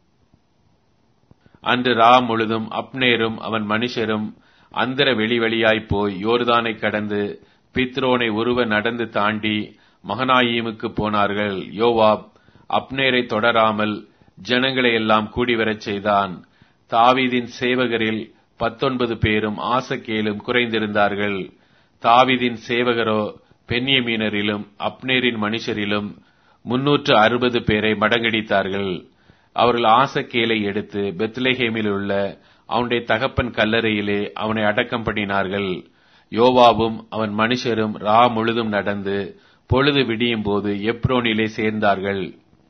அன்று ரா முழுதும் அப்னேரும் அவன் மனுஷரும் அந்தர வெளி வழியாய் போய் யோர்தானை கடந்து பித்ரோனை உருவ நடந்து தாண்டி மகனாயீமுக்கு போனார்கள் யோவாப் அப்னேரை தொடராமல் ஜனங்களை எல்லாம் கூடிவரச் செய்தான் தாவீதின் சேவகரில் பத்தொன்பது பேரும் ஆசக்கேலும் குறைந்திருந்தார்கள் தாவீதின் சேவகரோ பென்யமீனரிலும் அப்னேரின் மனுஷரிலும் முன்னூற்று அறுபது பேரை மடங்கடித்தார்கள் அவர்கள் ஆசக்கேலை எடுத்து பெத்லேஹேமில் உள்ள அவனுடைய தகப்பன் கல்லறையிலே அவனை அடக்கம் பண்ணினார்கள் யோவாவும் அவன் மனுஷரும் ரா முழுதும் நடந்து பொழுது விடியும் போது எப்ரோனிலே சேர்ந்தார்கள்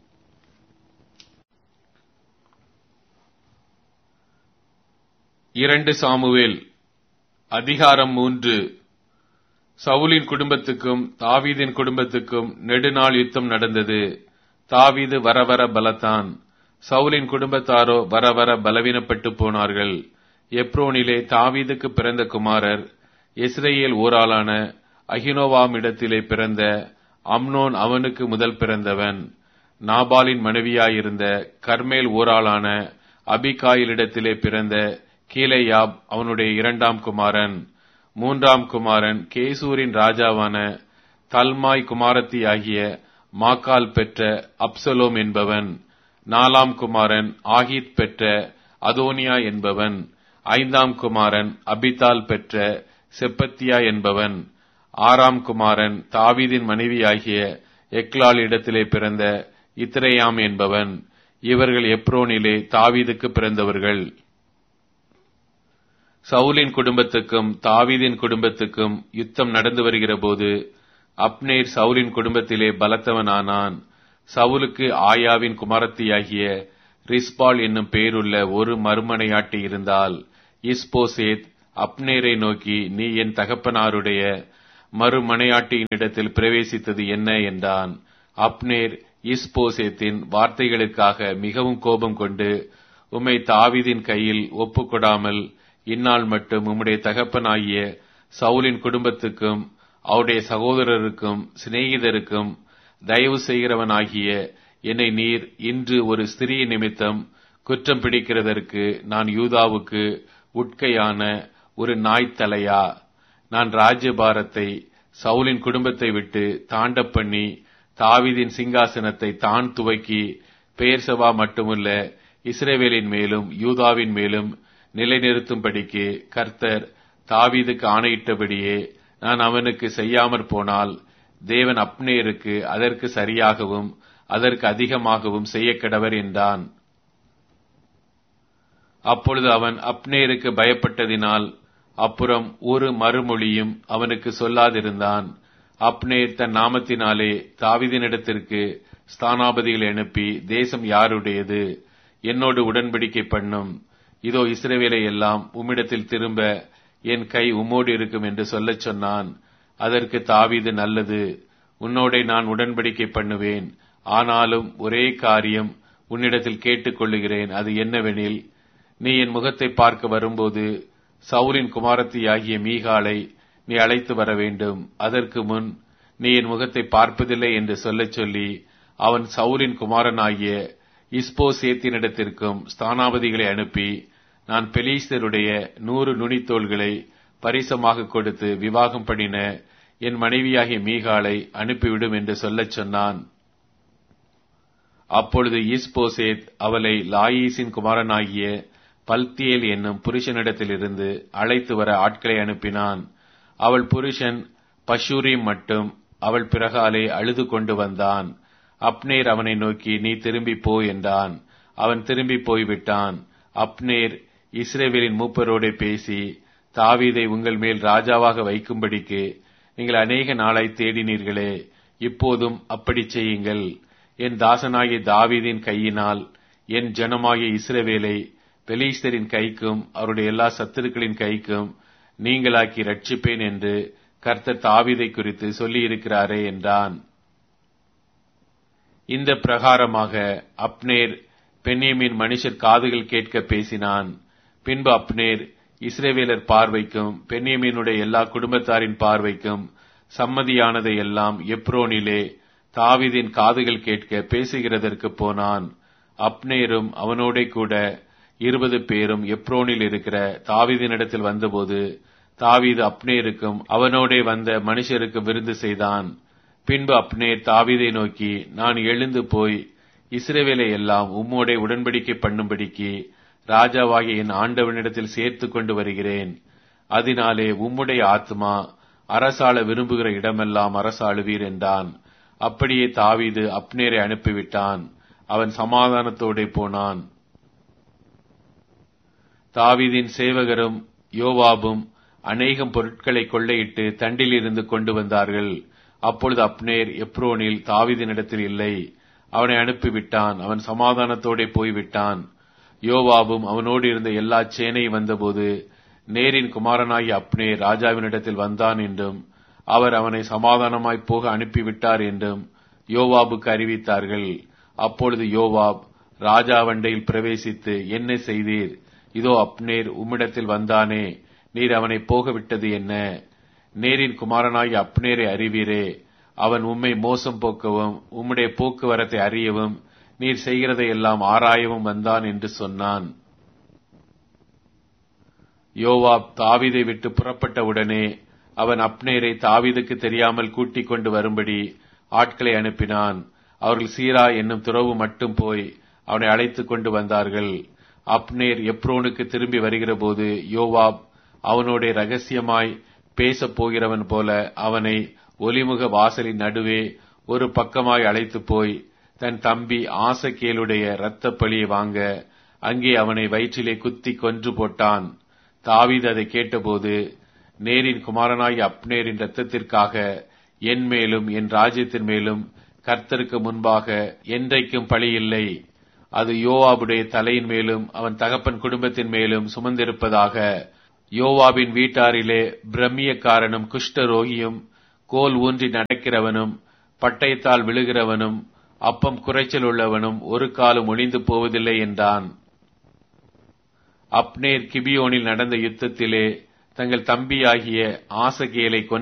இரண்டு சாமுவேல் அதிகாரம் மூன்று சவுலின் குடும்பத்துக்கும் தாவீதின் குடும்பத்துக்கும் நெடுநாள் யுத்தம் நடந்தது தாவீது வர வர பலத்தான் சவுலின் குடும்பத்தாரோ வர வர பலவீனப்பட்டு போனார்கள் எப்ரோனிலே தாவீதுக்கு பிறந்த குமாரர் இஸ்ரேல் ஊராளான அகினோவாமிடத்திலே பிறந்த அம்னோன் அவனுக்கு முதல் பிறந்தவன் நாபாலின் மனைவியாயிருந்த கர்மேல் ஊராளான அபிகாயிலிடத்திலே பிறந்த கீலேயாப் அவனுடைய இரண்டாம் குமாரன் மூன்றாம் குமாரன் கேசூரின் ராஜாவான தல்மாய் குமாரத்தி ஆகிய மாக்கால் பெற்ற அப்சலோம் என்பவன் நாலாம் குமாரன் ஆகித் பெற்ற அதோனியா என்பவன் ஐந்தாம் குமாரன் அபிதால் பெற்ற செப்பத்தியா என்பவன் ஆறாம் குமாரன் தாவீதின் மனைவியாகிய எக்லால் இடத்திலே பிறந்த இத்ரேயாம் என்பவன் இவர்கள் எப்ரோனிலே தாவீதுக்கு பிறந்தவர்கள் சவுலின் குடும்பத்துக்கும் தாவீதின் குடும்பத்துக்கும் யுத்தம் நடந்து வருகிற போது அப்னேர் சவுலின் குடும்பத்திலே பலத்தவனானான் சவுலுக்கு ஆயாவின் குமாரத்தியாகிய ரிஸ்பால் என்னும் பேருள்ள ஒரு மறுமனையாட்டி இருந்தால் இஸ்போசேத் அப்னேரை நோக்கி நீ என் தகப்பனாருடைய மறுமனையாட்டியினிடத்தில் பிரவேசித்தது என்ன என்றான் அப்னேர் இஸ்போசேத்தின் வார்த்தைகளுக்காக மிகவும் கோபம் கொண்டு உம்மை தாவீதின் கையில் ஒப்புக்கொடாமல் இந்நாள் மட்டும் உம்முடைய தகப்பனாகிய சவுலின் குடும்பத்துக்கும் அவருடைய சகோதரருக்கும் சிநேகிதருக்கும் தயவு செய்கிறவனாகிய என்னை நீர் இன்று ஒரு ஸ்திரீ நிமித்தம் குற்றம் பிடிக்கிறதற்கு நான் யூதாவுக்கு உட்கையான ஒரு நாய்த்தலையா நான் ராஜ்யபாரத்தை சவுலின் குடும்பத்தை விட்டு தாண்ட பண்ணி தாவீதின் சிங்காசனத்தை தான் துவக்கி பெயர்சபா மட்டுமல்ல இஸ்ரேவேலின் மேலும் யூதாவின் மேலும் நிலைநிறுத்தும்படிக்கு கர்த்தர் தாவீதுக்கு ஆணையிட்டபடியே நான் அவனுக்கு செய்யாமற் போனால் தேவன் அப்னேருக்கு அதற்கு சரியாகவும் அதற்கு அதிகமாகவும் செய்ய கடவர் என்றான் அப்பொழுது அவன் அப்னேருக்கு பயப்பட்டதினால் அப்புறம் ஒரு மறுமொழியும் அவனுக்கு சொல்லாதிருந்தான் அப்னேர் தன் நாமத்தினாலே தாவிதினிடத்திற்கு ஸ்தானாபதிகளை அனுப்பி தேசம் யாருடையது என்னோடு உடன்படிக்கை பண்ணும் இதோ இஸ்ரவேலை எல்லாம் உம்மிடத்தில் திரும்ப என் கை உம்மோடு இருக்கும் என்று சொல்லச் சொன்னான் அதற்கு தாவீது நல்லது உன்னோடே நான் உடன்படிக்கை பண்ணுவேன் ஆனாலும் ஒரே காரியம் உன்னிடத்தில் கேட்டுக்கொள்ளுகிறேன் அது என்னவெனில் நீ என் முகத்தை பார்க்க வரும்போது சவுலின் குமாரத்தியாகிய மீகாலை நீ அழைத்து வர வேண்டும் அதற்கு முன் நீ என் முகத்தை பார்ப்பதில்லை என்று சொல்லச் சொல்லி அவன் சவுலின் குமாரனாகிய இஸ்போசேத்தினிடத்திற்கும் ஸ்தானாபதிகளை அனுப்பி நான் பெலீஸ்தருடைய நூறு நுனித்தோள்களை பரிசமாக கொடுத்து விவாகம் பண்ணின என் மனைவியாகிய மீகாலை அனுப்பிவிடும் என்று சொல்லச் சொன்னான் அப்பொழுது இஸ்போசேத் அவளை லாயீசின் குமாரனாகிய பல்தியேல் என்னும் புருஷனிடத்திலிருந்து அழைத்து வர ஆட்களை அனுப்பினான் அவள் புருஷன் பஷூரிம் மட்டும் அவள் பிறகாலே அழுது கொண்டு வந்தான் அப்னேர் அவனை நோக்கி நீ திரும்பி போ என்றான் அவன் திரும்பி போய்விட்டான் அப்னேர் இஸ்ரேவேலின் மூப்பரோடே பேசி தாவீதை உங்கள் மேல் ராஜாவாக வைக்கும்படிக்கு நீங்கள் அநேக நாளாய் தேடினீர்களே இப்போதும் அப்படி செய்யுங்கள் என் தாசனாகிய தாவீதின் கையினால் என் ஜனமாகிய இஸ்ரவேலை பெலீஸ்தரின் கைக்கும் அவருடைய எல்லா சத்துருக்களின் கைக்கும் நீங்களாக்கி ரட்சிப்பேன் என்று கர்த்தர் தாவீதை குறித்து சொல்லியிருக்கிறாரே என்றான் இந்த பிரகாரமாக அப்னேர் பெண்ணியமின் மனுஷர் காதுகள் கேட்க பேசினான் பின்பு அப்னேர் இஸ்ரேவேலர் பார்வைக்கும் பெண்ணியமீனுடைய எல்லா குடும்பத்தாரின் பார்வைக்கும் சம்மதியானதை எல்லாம் எப்ரோனிலே தாவிதின் காதுகள் கேட்க பேசுகிறதற்கு போனான் அப்னேரும் அவனோட கூட இருபது பேரும் எப்ரோனில் இருக்கிற தாவிதினிடத்தில் வந்தபோது தாவீது அப்னேருக்கும் அவனோடே வந்த மனுஷருக்கும் விருந்து செய்தான் பின்பு அப்னேர் தாவீதை நோக்கி நான் எழுந்து போய் இஸ்ரேவேலை எல்லாம் உம்மோடே உடன்படிக்கை பண்ணும்படிக்கு ராஜாவாகிய என் ஆண்டவனிடத்தில் சேர்த்து கொண்டு வருகிறேன் அதனாலே உம்முடைய ஆத்மா அரசாள விரும்புகிற இடமெல்லாம் அரசாளுவீர் என்றான் அப்படியே தாவீது அப்னேரை அனுப்பிவிட்டான் அவன் சமாதானத்தோடே போனான் தாவீதின் சேவகரும் யோவாபும் அநேகம் பொருட்களை கொள்ளையிட்டு தண்டில் இருந்து கொண்டு வந்தார்கள் அப்பொழுது அப்னேர் எப்ரோனில் தாவீதினிடத்தில் இல்லை அவனை அனுப்பிவிட்டான் அவன் சமாதானத்தோடே போய்விட்டான் யோவாபும் அவனோடு இருந்த எல்லா சேனை வந்தபோது நேரின் குமாரனாகிய அப்னே ராஜாவினிடத்தில் வந்தான் என்றும் அவர் அவனை சமாதானமாய் போக அனுப்பிவிட்டார் என்றும் யோவாபுக்கு அறிவித்தார்கள் அப்பொழுது யோவாப் ராஜாவண்டையில் பிரவேசித்து என்ன செய்தீர் இதோ அப்னேர் உம்மிடத்தில் வந்தானே நீர் அவனை போக விட்டது என்ன நேரின் குமாரனாகிய அப்னேரை அறிவீரே அவன் உம்மை மோசம் போக்கவும் உம்முடைய போக்குவரத்தை அறியவும் நீர் செய்கிறதை எல்லாம் ஆராயவும் வந்தான் என்று சொன்னான் யோவாப் தாவீதை விட்டு புறப்பட்ட உடனே அவன் அப்னேரை தாவீதுக்கு தெரியாமல் கூட்டிக் கொண்டு வரும்படி ஆட்களை அனுப்பினான் அவர்கள் சீரா என்னும் துறவு மட்டும் போய் அவனை அழைத்துக் கொண்டு வந்தார்கள் அப்னேர் எப்ரோனுக்கு திரும்பி வருகிற போது யோவாப் அவனோட ரகசியமாய் பேசப் போகிறவன் போல அவனை ஒலிமுக வாசலின் நடுவே ஒரு பக்கமாய் அழைத்து போய் தன் தம்பி ஆசகேலுடைய இரத்த பழியை வாங்க அங்கே அவனை வயிற்றிலே குத்தி கொன்று போட்டான் தாவீது அதை கேட்டபோது நேரின் குமாரனாய் அப்னேரின் இரத்தத்திற்காக என் மேலும் என் ராஜ்யத்தின் மேலும் கர்த்தருக்கு முன்பாக என்றைக்கும் பழி இல்லை அது யோவாபுடைய தலையின் மேலும் அவன் தகப்பன் குடும்பத்தின் மேலும் சுமந்திருப்பதாக யோவாபின் வீட்டாரிலே பிரம்மியக்காரனும் குஷ்ட ரோகியும் கோல் ஊன்றி நடக்கிறவனும் பட்டயத்தால் விழுகிறவனும் அப்பம் குறைச்சல் உள்ளவனும் ஒரு காலம் ஒளிந்து போவதில்லை என்றான் அப்னேர் கிபியோனில் நடந்த யுத்தத்திலே தங்கள் தம்பியாகிய ஆசகேலை கொன்ற